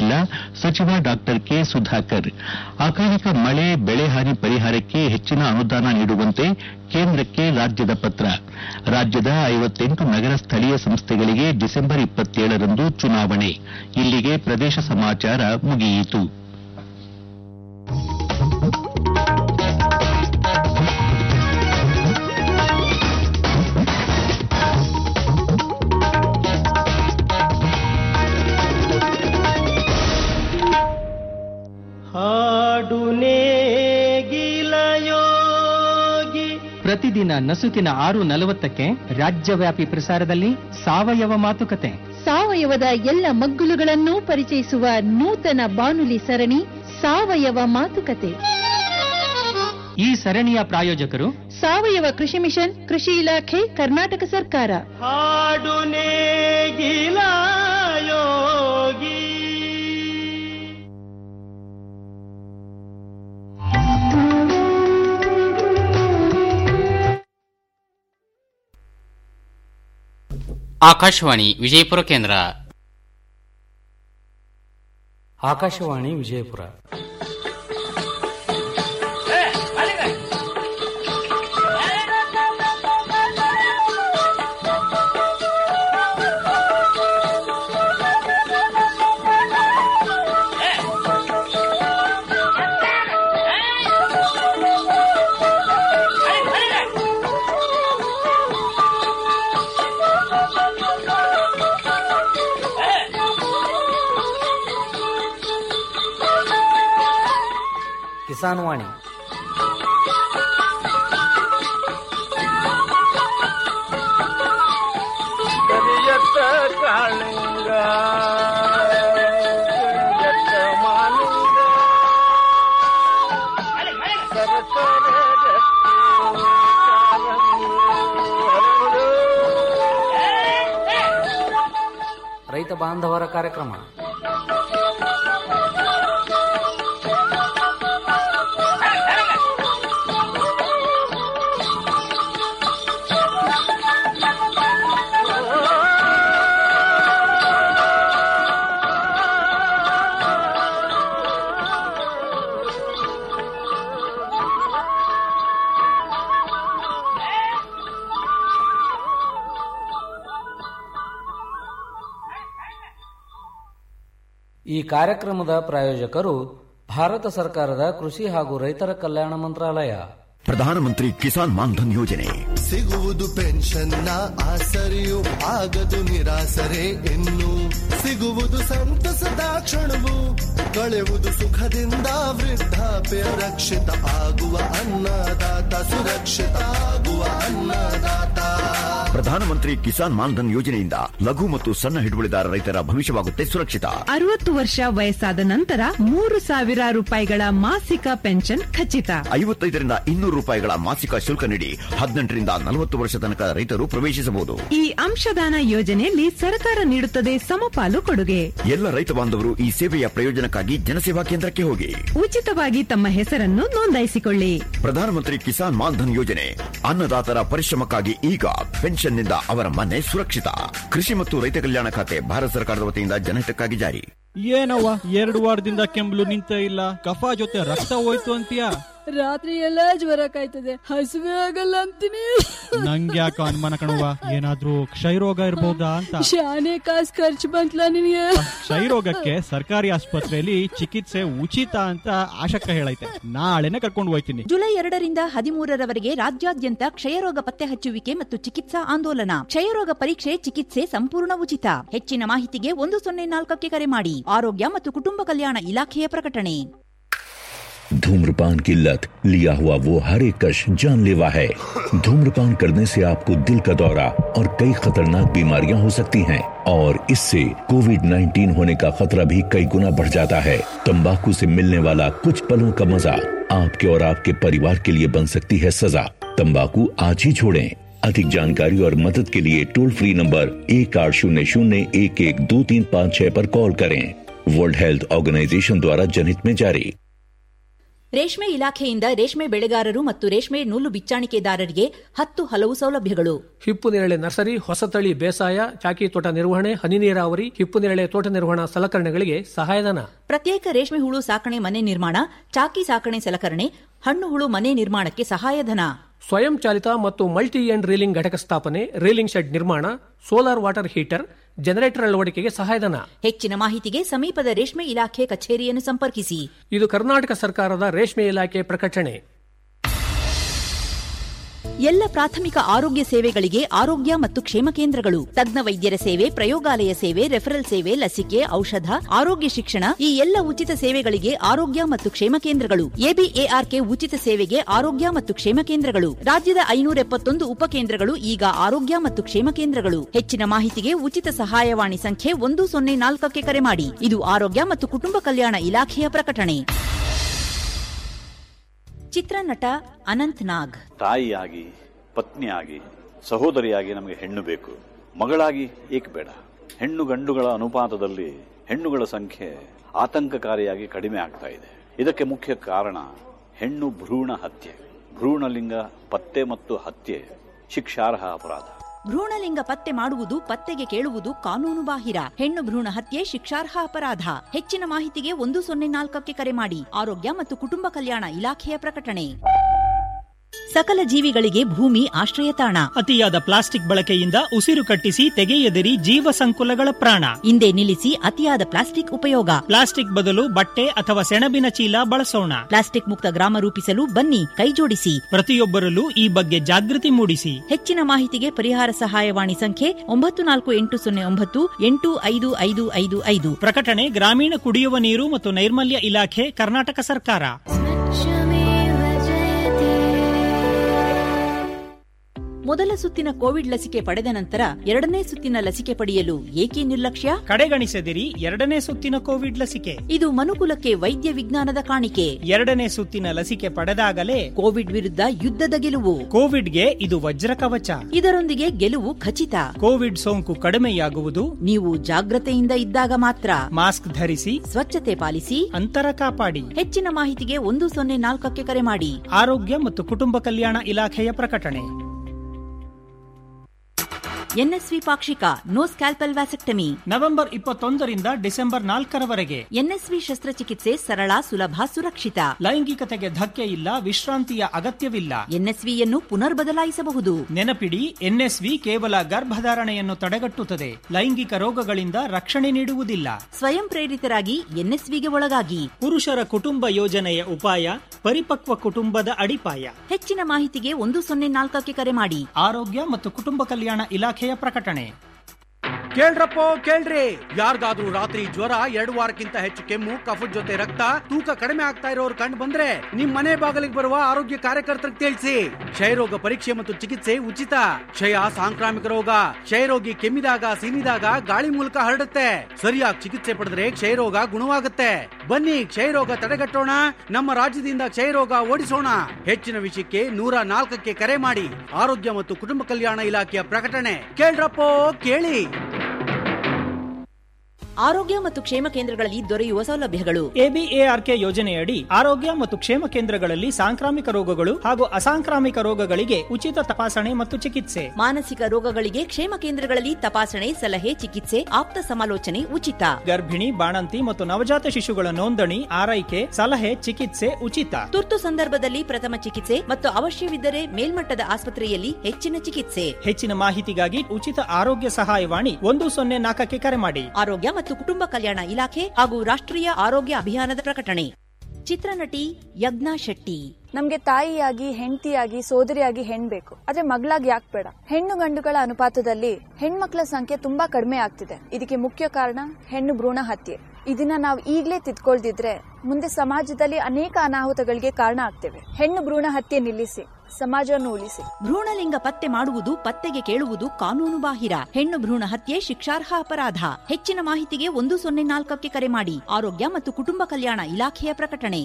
ನೀಡಿಲ್ಲ ಸಚಿವ ಡಾ ಕೆ ಸುಧಾಕರ್ ಅಕಾಲಿಕ ಮಳೆ ಬೆಳೆ ಹಾನಿ ಪರಿಹಾರಕ್ಕೆ ಹೆಚ್ಚಿನ ಅನುದಾನ ನೀಡುವಂತೆ ಕೇಂದ್ರಕ್ಕೆ ರಾಜ್ಯದ ಪತ್ರ ರಾಜ್ಯದ ಐವತ್ತೆಂಟು ನಗರ ಸ್ಥಳೀಯ ಸಂಸ್ಥೆಗಳಿಗೆ ಡಿಸೆಂಬರ್ ಇಪ್ಪತ್ತೇಳರಂದು ಚುನಾವಣೆ ಇಲ್ಲಿಗೆ ಪ್ರದೇಶ ಸಮಾಚಾರ ಮುಗಿಯಿತು ಹಾಡು ನೇಗಿಲಯೋಗಿ ಪ್ರತಿದಿನ ನಸುಕಿನ ಆರು ನಲವತ್ತಕ್ಕೆ ರಾಜ್ಯವ್ಯಾಪಿ ಪ್ರಸಾರದಲ್ಲಿ ಸಾವಯವ ಮಾತುಕತೆ ಸಾವಯವದ ಎಲ್ಲ ಮಗ್ಗುಲುಗಳನ್ನು ಪರಿಚಯಿಸುವ ನೂತನ ಬಾನುಲಿ ಸರಣಿ ಸಾವಯವ ಮಾತುಕತೆ ಈ ಸರಣಿಯ ಪ್ರಾಯೋಜಕರು ಸಾವಯವ ಕೃಷಿ ಮಿಷನ್ ಕೃಷಿ ಇಲಾಖೆ ಕರ್ನಾಟಕ ಸರ್ಕಾರ ಹಾಡು ನೇಗಿಲಯೋಗಿ ಆಕಾಶವಾಣಿ ವಿಜಯಪುರ ಕೇಂದ್ರ ಆಕಾಶವಾಣಿ ವಿಜಯಪುರ ಕಿಸಾನ್ ವಾಣಿ ಕರಿಯತ್ತ ಕಾಳಿಂಗ ಕರಿಯತ್ತ ಮಾಲಿಂಗ ಸರಸರ ಗಟ್ಟಿ ಕಾಲಂಗಿ ಹರಡು. ರೈತ ಬಾಂಧವರ ಕಾರ್ಯಕ್ರಮ ಈ ಕಾರ್ಯಕ್ರಮದ ಪ್ರಾಯೋಜಕರು ಭಾರತ ಸರ್ಕಾರದ ಕೃಷಿ ಹಾಗೂ ರೈತರ ಕಲ್ಯಾಣ ಮಂತ್ರಾಲಯ ಪ್ರಧಾನಮಂತ್ರಿ ಕಿಸಾನ್ ಮಾನ್ಧನ್ ಯೋಜನೆ ಸಿಗುವುದು ಪೆನ್ಷನ್ನ ಆಸರೆಯು ಆಗದು ನಿರಾಸರೆ ಇನ್ನು ಸಿಗುವುದು ಸಂತಸದ ಕ್ಷಣವು ಕಳೆಯುವುದು ಸುಖದಿಂದ ವೃದ್ಧಾಪ್ಯ ರಕ್ಷಿತ ಆಗುವ ಅನ್ನದಾತ ಸುರಕ್ಷಿತ ಆಗುವ ಅನ್ನದಾತ ಪ್ರಧಾನಮಂತ್ರಿ ಕಿಸಾನ್ ಮಾನ್ಧನ್ ಯೋಜನೆಯಿಂದ ಲಘು ಮತ್ತು ಸಣ್ಣ ಹಿಡುವಳಿದಾರ ರೈತರ ಭವಿಷ್ಯವಾಗುತ್ತೆ ಸುರಕ್ಷಿತ ಅರವತ್ತು ವರ್ಷ ವಯಸ್ಸಾದ ನಂತರ ಮೂರು ಸಾವಿರ ರೂಪಾಯಿಗಳ ಮಾಸಿಕ ಪೆನ್ಷನ್ ಖಚಿತ ಐವತ್ತೈದರಿಂದ ಇನ್ನೂರು ರೂಪಾಯಿಗಳ ಮಾಸಿಕ ಶುಲ್ಕ ನೀಡಿ ಹದಿನೆಂಟರಿಂದ ನಲವತ್ತು ವರ್ಷ ತನಕ ರೈತರು ಪ್ರವೇಶಿಸಬಹುದು ಈ ಅಂಶದಾನ ಯೋಜನೆಯಲ್ಲಿ ಸರ್ಕಾರ ನೀಡುತ್ತದೆ ಸಮಪಾಲು ಕೊಡುಗೆ ಎಲ್ಲ ರೈತ ಬಾಂಧವರು ಈ ಸೇವೆಯ ಪ್ರಯೋಜನಕ್ಕಾಗಿ ಜನಸೇವಾ ಕೇಂದ್ರಕ್ಕೆ ಹೋಗಿ ಉಚಿತವಾಗಿ ತಮ್ಮ ಹೆಸರನ್ನು ನೋಂದಾಯಿಸಿಕೊಳ್ಳಿ ಪ್ರಧಾನಮಂತ್ರಿ ಕಿಸಾನ್ ಮಾನ್ಧನ್ ಯೋಜನೆ ಅನ್ನದಾತರ ಪರಿಶ್ರಮಕ್ಕಾಗಿ ಈಗ ಪೆನ್ಷನ್ನಿಂದ ಅವರ ಮನೆ ಸುರಕ್ಷಿತ ಕೃಷಿ ಮತ್ತು ರೈತ ಕಲ್ಯಾಣ ಖಾತೆ ಭಾರತ ಸರ್ಕಾರದ ವತಿಯಿಂದ ಜನಹಿತಕ್ಕಾಗಿ ಜಾರಿ ಏನವ್ವ ಎರಡು ವಾರದಿಂದ ಕೆಂಬ್ಲು ನಿಂತ ಇಲ್ಲ ಕಫ ಜೊತೆ ರಕ್ತ ಹೋಯ್ತು ಅಂತೀಯ ರಾತ್ರಿ ಎಲ್ಲ ಜ್ವರ ಕಾಯ್ತದೆ ಹಸುವೆ ಆಗಲ್ಲ ಅಂತೀನಿ ನಂಗೆ ಯಾಕೋ ಅನುಮಾನ ಕಣವ್ವ ಏನಾದ್ರೂ ಕ್ಷಯರೋಗ ಇರ್ಬೋದಾ ಅಂತ ಶಾನೆ ಕಾಸ್ ಖರ್ಚು ಬಂತ್ಲ ನಿನಗೆ ಕ್ಷಯರೋಗಕ್ಕೆ ಸರ್ಕಾರಿ ಆಸ್ಪತ್ರೆಯಲ್ಲಿ ಚಿಕಿತ್ಸೆ ಉಚಿತ ಅಂತ ಆಶಕ್ಕ ಹೇಳೈತೆ ನಾಳೆನೆ ಕರ್ಕೊಂಡು ಹೋಯ್ತೀನಿ ಜುಲೈ ಎರಡರಿಂದ ಹದಿಮೂರರವರೆಗೆ ರಾಜ್ಯಾದ್ಯಂತ ಕ್ಷಯರೋಗ ಪತ್ತೆ ಹಚ್ಚುವಿಕೆ ಮತ್ತು ಚಿಕಿತ್ಸಾ ಆಂದೋಲನ ಕ್ಷಯರೋಗ ಪರೀಕ್ಷೆ ಚಿಕಿತ್ಸೆ ಸಂಪೂರ್ಣ ಉಚಿತ ಹೆಚ್ಚಿನ ಮಾಹಿತಿಗೆ ಒಂದು ಸೊನ್ನೆ ನಾಲ್ಕಕ್ಕೆ ಕರೆ ಮಾಡಿ ಆರೋಗ್ಯ ಮತ್ತು ಕುಟುಂಬ ಕಲ್ಯಾಣ ಇಲಾಖೆಯ ಪ್ರಕಟಣೆ धूम्रपान की लत लिया हुआ वो हर एक कश जानलेवा है धूम्रपान करने से आपको दिल का दौरा और कई खतरनाक बीमारियां हो सकती हैं और इससे कोविड 19 होने का खतरा भी कई गुना बढ़ जाता है तंबाकू से मिलने वाला कुछ पलों का मजा आपके और आपके परिवार के लिए बन सकती है सजा तंबाकू आज ही छोड़ें अधिक जानकारी और मदद के लिए टोल फ्री नंबर एक आठ शून्य शून्य एक एक दो तीन पाँच छह पर कॉल करें वर्ल्ड हेल्थ ऑर्गेनाइजेशन द्वारा जनहित में जारी ರೇಷ್ಮೆ ಇಲಾಖೆಯಿಂದ ರೇಷ್ಮೆ ಬೆಳೆಗಾರರು ಮತ್ತು ರೇಷ್ಮೆ ನೂಲು ಬಿಚ್ಚಾಣಿಕೆದಾರರಿಗೆ ಹತ್ತು ಹಲವು ಸೌಲಭ್ಯಗಳು ಹಿಪ್ಪು ನೇರಳೆ ನರ್ಸರಿ ಹೊಸತಳಿ ಬೇಸಾಯ ಚಾಕಿ ತೋಟ ನಿರ್ವಹಣೆ ಹನಿ ನೀರಾವರಿ ಹಿಪ್ಪು ನೇರಳೆ ತೋಟ ನಿರ್ವಹಣಾ ಸಲಕರಣೆಗಳಿಗೆ ಸಹಾಯಧನ ಪ್ರತ್ಯೇಕ ರೇಷ್ಮೆ ಹುಳು ಸಾಕಣೆ ಮನೆ ನಿರ್ಮಾಣ ಚಾಕಿ ಸಾಕಣೆ ಸಲಕರಣೆ ಹಣ್ಣು ಹುಳು ಮನೆ ನಿರ್ಮಾಣಕ್ಕೆ ಸಹಾಯಧನ ಸ್ವಯಂ ಚಾಲಿತ ಮತ್ತು ಮಲ್ಟಿ ಎಂಡ್ ರೀಲಿಂಗ್ ಘಟಕ ಸ್ಥಾಪನೆ ರೀಲಿಂಗ್ ಶೆಡ್ ನಿರ್ಮಾಣ ಸೋಲಾರ್ ವಾಟರ್ ಹೀಟರ್ ಜನರೇಟರ್ ಅಳವಡಿಕೆಗೆ ಸಹಾಯಧನ ಹೆಚ್ಚಿನ ಮಾಹಿತಿಗೆ ಸಮೀಪದ ರೇಷ್ಮೆ ಇಲಾಖೆ ಕಚೇರಿಯನ್ನು ಸಂಪರ್ಕಿಸಿ ಇದು ಕರ್ನಾಟಕ ಸರ್ಕಾರದ ರೇಷ್ಮೆ ಇಲಾಖೆ ಪ್ರಕಟಣೆ ಎಲ್ಲ ಪ್ರಾಥಮಿಕ ಆರೋಗ್ಯ ಸೇವೆಗಳಿಗೆ ಆರೋಗ್ಯ ಮತ್ತು ಕ್ಷೇಮ ಕೇಂದ್ರಗಳು ತಜ್ಞ ವೈದ್ಯರ ಸೇವೆ ಪ್ರಯೋಗಾಲಯ ಸೇವೆ ರೆಫರಲ್ ಸೇವೆ ಲಸಿಕೆ ಔಷಧ ಆರೋಗ್ಯ ಶಿಕ್ಷಣ ಈ ಎಲ್ಲ ಉಚಿತ ಸೇವೆಗಳಿಗೆ ಆರೋಗ್ಯ ಮತ್ತು ಕ್ಷೇಮ ಕೇಂದ್ರಗಳು ಎಬಿಎಆರ್ಕೆ ಉಚಿತ ಸೇವೆಗೆ ಆರೋಗ್ಯ ಮತ್ತು ಕ್ಷೇಮ ಕೇಂದ್ರಗಳು ರಾಜ್ಯದ ಐನೂರ ಎಪ್ಪತ್ತೊಂದು ಉಪಕೇಂದ್ರಗಳು ಈಗ ಆರೋಗ್ಯ ಮತ್ತು ಕ್ಷೇಮ ಕೇಂದ್ರಗಳು ಹೆಚ್ಚಿನ ಮಾಹಿತಿಗೆ ಉಚಿತ ಸಹಾಯವಾಣಿ ಸಂಖ್ಯೆ ಒಂದು ಸೊನ್ನೆ ನಾಲ್ಕಕ್ಕೆ ಕರೆ ಮಾಡಿ ಇದು ಆರೋಗ್ಯ ಮತ್ತು ಕುಟುಂಬ ಕಲ್ಯಾಣ ಇಲಾಖೆಯ ಪ್ರಕಟಣೆ ಚಿತ್ರನಟ ಅನಂತ್ ನಾಗ್ ತಾಯಿಯಾಗಿ ಪತ್ನಿಯಾಗಿ ಸಹೋದರಿಯಾಗಿ ನಮಗೆ ಹೆಣ್ಣು ಬೇಕು ಮಗಳಾಗಿ ಏಕೆ ಬೇಡ ಹೆಣ್ಣು ಗಂಡುಗಳ ಅನುಪಾತದಲ್ಲಿ ಹೆಣ್ಣುಗಳ ಸಂಖ್ಯೆ ಆತಂಕಕಾರಿಯಾಗಿ ಕಡಿಮೆ ಆಗ್ತಾ ಇದೆ ಇದಕ್ಕೆ ಮುಖ್ಯ ಕಾರಣ ಹೆಣ್ಣು ಭ್ರೂಣ ಹತ್ಯೆ ಭ್ರೂಣಲಿಂಗ ಪತ್ತೆ ಮತ್ತು ಹತ್ಯೆ ಶಿಕ್ಷಾರ್ಹ ಅಪರಾಧ ಭ್ರೂಣಲಿಂಗ ಪತ್ತೆ ಮಾಡುವುದು ಪತ್ತೆಗೆ ಕೇಳುವುದು ಕಾನೂನು ಬಾಹಿರ ಹೆಣ್ಣು ಭ್ರೂಣ ಹತ್ಯೆ ಶಿಕ್ಷಾರ್ಹ ಅಪರಾಧ ಹೆಚ್ಚಿನ ಮಾಹಿತಿಗೆ ಒಂದು ಸೊನ್ನೆ ನಾಲ್ಕಕ್ಕೆ ಕರೆ ಮಾಡಿ ಆರೋಗ್ಯ ಮತ್ತು ಕುಟುಂಬ ಕಲ್ಯಾಣ ಇಲಾಖೆಯ ಪ್ರಕಟಣೆ ಸಕಲ ಜೀವಿಗಳಿಗೆ ಭೂಮಿ ಆಶ್ರಯ ತಾಣ ಅತಿಯಾದ ಪ್ಲಾಸ್ಟಿಕ್ ಬಳಕೆಯಿಂದ ಉಸಿರು ಕಟ್ಟಿಸಿ ತೆಗೆಯದಿರಿ ಜೀವ ಸಂಕುಲಗಳ ಪ್ರಾಣ ಹಿಂದೆ ನಿಲ್ಲಿಸಿ ಅತಿಯಾದ ಪ್ಲಾಸ್ಟಿಕ್ ಉಪಯೋಗ ಪ್ಲಾಸ್ಟಿಕ್ ಬದಲು ಬಟ್ಟೆ ಅಥವಾ ಸೆಣಬಿನ ಚೀಲ ಬಳಸೋಣ ಪ್ಲಾಸ್ಟಿಕ್ ಮುಕ್ತ ಗ್ರಾಮ ರೂಪಿಸಲು ಬನ್ನಿ ಕೈಜೋಡಿಸಿ ಪ್ರತಿಯೊಬ್ಬರಲ್ಲೂ ಈ ಬಗ್ಗೆ ಜಾಗೃತಿ ಮೂಡಿಸಿ ಹೆಚ್ಚಿನ ಮಾಹಿತಿಗೆ ಪರಿಹಾರ ಸಹಾಯವಾಣಿ ಸಂಖ್ಯೆ ಒಂಬತ್ತು ನಾಲ್ಕು ಎಂಟು ಸೊನ್ನೆ ಒಂಬತ್ತು ಎಂಟು ಐದು ಐದು ಐದು ಐದು ಪ್ರಕಟಣೆ ಗ್ರಾಮೀಣ ಕುಡಿಯುವ ನೀರು ಮತ್ತು ನೈರ್ಮಲ್ಯ ಇಲಾಖೆ ಕರ್ನಾಟಕ ಸರ್ಕಾರ ಮೊದಲ ಸುತ್ತಿನ ಕೋವಿಡ್ ಲಸಿಕೆ ಪಡೆದ ನಂತರ ಎರಡನೇ ಸುತ್ತಿನ ಲಸಿಕೆ ಪಡೆಯಲು ಏಕೆ ನಿರ್ಲಕ್ಷ್ಯ ಕಡೆಗಣಿಸದಿರಿ ಎರಡನೇ ಸುತ್ತಿನ ಕೋವಿಡ್ ಲಸಿಕೆ ಇದು ಮನುಕುಲಕ್ಕೆ ವೈದ್ಯ ವಿಜ್ಞಾನದ ಕಾಣಿಕೆ ಎರಡನೇ ಸುತ್ತಿನ ಲಸಿಕೆ ಪಡೆದಾಗಲೇ ಕೋವಿಡ್ ವಿರುದ್ಧ ಯುದ್ಧದ ಗೆಲುವು ಕೋವಿಡ್ಗೆ ಇದು ವಜ್ರ ಕವಚ ಇದರೊಂದಿಗೆ ಗೆಲುವು ಖಚಿತ ಕೋವಿಡ್ ಸೋಂಕು ಕಡಿಮೆಯಾಗುವುದು ನೀವು ಜಾಗ್ರತೆಯಿಂದ ಇದ್ದಾಗ ಮಾತ್ರ ಮಾಸ್ಕ್ ಧರಿಸಿ ಸ್ವಚ್ಛತೆ ಪಾಲಿಸಿ ಅಂತರ ಕಾಪಾಡಿ ಹೆಚ್ಚಿನ ಮಾಹಿತಿಗೆ ಒಂದು ಸೊನ್ನೆ ನಾಲ್ಕಕ್ಕೆ ಕರೆ ಮಾಡಿ ಆರೋಗ್ಯ ಮತ್ತು ಕುಟುಂಬ ಕಲ್ಯಾಣ ಇಲಾಖೆಯ ಪ್ರಕಟಣೆ ಎನ್ಎಸ್ವಿ ಪಾಕ್ಷಿಕ ನೋ ಸ್ಕ್ಯಾಲ್ಪಲ್ ವ್ಯಾಸೆಕ್ಟಮಿ ನವೆಂಬರ್ ಇಪ್ಪತ್ತೊಂದರಿಂದ ಡಿಸೆಂಬರ್ ನಾಲ್ಕರವರೆಗೆ ಎನ್ಎಸ್ವಿ ಶಸ್ತ್ರಚಿಕಿತ್ಸೆ ಸರಳ ಸುಲಭ ಸುರಕ್ಷಿತ ಲೈಂಗಿಕತೆಗೆ ಧಕ್ಕೆ ಇಲ್ಲ ವಿಶ್ರಾಂತಿಯ ಅಗತ್ಯವಿಲ್ಲ ಎನ್ಎಸ್ವಿಯನ್ನು ಪುನರ್ ಬದಲಾಯಿಸಬಹುದು ನೆನಪಿಡಿ ಎನ್ಎಸ್ವಿ ಕೇವಲ ಗರ್ಭಧಾರಣೆಯನ್ನು ತಡೆಗಟ್ಟುತ್ತದೆ ಲೈಂಗಿಕ ರೋಗಗಳಿಂದ ರಕ್ಷಣೆ ನೀಡುವುದಿಲ್ಲ ಸ್ವಯಂ ಪ್ರೇರಿತರಾಗಿ ಎನ್ಎಸ್ವಿಗೆ ಒಳಗಾಗಿ ಪುರುಷರ ಕುಟುಂಬ ಯೋಜನೆಯ ಉಪಾಯ ಪರಿಪಕ್ವ ಕುಟುಂಬದ ಅಡಿಪಾಯ ಹೆಚ್ಚಿನ ಮಾಹಿತಿಗೆ ಒಂದು ಸೊನ್ನೆ ನಾಲ್ಕಕ್ಕೆ ಕರೆ ಮಾಡಿ ಆರೋಗ್ಯ ಮತ್ತು ಕುಟುಂಬ ಕಲ್ಯಾಣ ಇಲಾಖೆಯ ಪ್ರಕಟಣೆ ಕೇಳ್ರಪ್ಪೋ ಕೇಳ್ರಿ ಯಾರಿಗಾದ್ರೂ ರಾತ್ರಿ ಜ್ವರ ಎರಡು ವಾರಕ್ಕಿಂತ ಹೆಚ್ಚು ಕೆಮ್ಮು ಕಫದ ಜೊತೆ ರಕ್ತ ತೂಕ ಕಡಿಮೆ ಆಗ್ತಾ ಇರೋರು ಕಂಡು ಬಂದ್ರೆ ನಿಮ್ ಮನೆ ಬಾಗಿಲಿಗೆ ಬರುವ ಆರೋಗ್ಯ ಕಾರ್ಯಕರ್ತರಿಗೆ ತಿಳಿಸಿ ಕ್ಷಯರೋಗ ಪರೀಕ್ಷೆ ಮತ್ತು ಚಿಕಿತ್ಸೆ ಉಚಿತ ಕ್ಷಯ ಸಾಂಕ್ರಾಮಿಕ ರೋಗ ಕ್ಷಯರೋಗಿ ಕೆಮ್ಮಿದಾಗ ಸೀನಿದಾಗ ಗಾಳಿ ಮೂಲಕ ಹರಡುತ್ತೆ ಸರಿಯಾಗಿ ಚಿಕಿತ್ಸೆ ಪಡೆದ್ರೆ ಕ್ಷಯರೋಗ ಗುಣವಾಗುತ್ತೆ ಬನ್ನಿ ಕ್ಷಯರೋಗ ತಡೆಗಟ್ಟೋಣ ನಮ್ಮ ರಾಜ್ಯದಿಂದ ಕ್ಷಯರೋಗ ಓಡಿಸೋಣ ಹೆಚ್ಚಿನ ವಿಷಯಕ್ಕೆ ನೂರ ನಾಲ್ಕಕ್ಕೆ ಕರೆ ಮಾಡಿ ಆರೋಗ್ಯ ಮತ್ತು ಕುಟುಂಬ ಕಲ್ಯಾಣ ಇಲಾಖೆಯ ಪ್ರಕಟಣೆ ಕೇಳ್ರಪ್ಪೋ ಕೇಳಿ ಆರೋಗ್ಯ ಮತ್ತು ಕ್ಷೇಮ ಕೇಂದ್ರಗಳಲ್ಲಿ ದೊರೆಯುವ ಸೌಲಭ್ಯಗಳು ಎಬಿಎಆರ್ಕೆ ಯೋಜನೆಯಡಿ ಆರೋಗ್ಯ ಮತ್ತು ಕ್ಷೇಮ ಕೇಂದ್ರಗಳಲ್ಲಿ ಸಾಂಕ್ರಾಮಿಕ ರೋಗಗಳು ಹಾಗೂ ಅಸಾಂಕ್ರಾಮಿಕ ರೋಗಗಳಿಗೆ ಉಚಿತ ತಪಾಸಣೆ ಮತ್ತು ಚಿಕಿತ್ಸೆ ಮಾನಸಿಕ ರೋಗಗಳಿಗೆ ಕ್ಷೇಮ ಕೇಂದ್ರಗಳಲ್ಲಿ ತಪಾಸಣೆ ಸಲಹೆ ಚಿಕಿತ್ಸೆ ಆಪ್ತ ಸಮಾಲೋಚನೆ ಉಚಿತ ಗರ್ಭಿಣಿ ಬಾಣಂತಿ ಮತ್ತು ನವಜಾತ ಶಿಶುಗಳ ನೋಂದಣಿ ಆರೈಕೆ ಸಲಹೆ ಚಿಕಿತ್ಸೆ ಉಚಿತ ತುರ್ತು ಸಂದರ್ಭದಲ್ಲಿ ಪ್ರಥಮ ಚಿಕಿತ್ಸೆ ಮತ್ತು ಅವಶ್ಯವಿದ್ದರೆ ಮೇಲ್ಮಟ್ಟದ ಆಸ್ಪತ್ರೆಯಲ್ಲಿ ಹೆಚ್ಚಿನ ಚಿಕಿತ್ಸೆ ಹೆಚ್ಚಿನ ಮಾಹಿತಿಗಾಗಿ ಉಚಿತ ಆರೋಗ್ಯ ಸಹಾಯವಾಣಿ ಒಂದು ಸೊನ್ನೆ ನಾಲ್ಕಕ್ಕೆ ಕರೆ ಮಾಡಿ ಆರೋಗ್ಯ ಮತ್ತು ಕುಟುಂಬ ಕಲ್ಯಾಣ ಇಲಾಖೆ ಹಾಗೂ ರಾಷ್ಟ್ರೀಯ ಆರೋಗ್ಯ ಅಭಿಯಾನದ ಪ್ರಕಟಣೆ ಚಿತ್ರನಟಿ ಯಜ್ಞಾ ಶೆಟ್ಟಿ ನಮ್ಗೆ ತಾಯಿಯಾಗಿ ಹೆಂಡತಿಯಾಗಿ ಸೋದರಿಯಾಗಿ ಹೆಣ್ ಬೇಕು ಆದ್ರೆ ಮಗಳಾಗಿ ಯಾಕೆ ಬೇಡ ಹೆಣ್ಣು ಗಂಡುಗಳ ಅನುಪಾತದಲ್ಲಿ ಹೆಣ್ಮಕ್ಳ ಸಂಖ್ಯೆ ತುಂಬಾ ಕಡಿಮೆ ಆಗ್ತಿದೆ ಇದಕ್ಕೆ ಮುಖ್ಯ ಕಾರಣ ಹೆಣ್ಣು ಭ್ರೂಣ ಹತ್ಯೆ ಇದನ್ನ ನಾವು ಈಗ್ಲೇ ತಿದ್ಕೊಳ್ದಿದ್ರೆ ಮುಂದೆ ಸಮಾಜದಲ್ಲಿ ಅನೇಕ ಅನಾಹುತಗಳಿಗೆ ಕಾರಣ ಆಗ್ತೇವೆ ಹೆಣ್ಣು ಭ್ರೂಣ ಹತ್ಯೆ ನಿಲ್ಲಿಸಿ ಸಮಾಜವನ್ನು ಉಳಿಸಿ ಭ್ರೂಣಲಿಂಗ ಪತ್ತೆ ಮಾಡುವುದು ಪತ್ತೆಗೆ ಕೇಳುವುದು ಕಾನೂನು ಬಾಹಿರ ಹೆಣ್ಣು ಭ್ರೂಣ ಹತ್ಯೆ ಶಿಕ್ಷಾರ್ಹ ಅಪರಾಧ ಹೆಚ್ಚಿನ ಮಾಹಿತಿಗೆ ಒಂದು ಸೊನ್ನೆ ನಾಲ್ಕಕ್ಕೆ ಕರೆ ಮಾಡಿ ಆರೋಗ್ಯ ಮತ್ತು ಕುಟುಂಬ ಕಲ್ಯಾಣ ಇಲಾಖೆಯ ಪ್ರಕಟಣೆ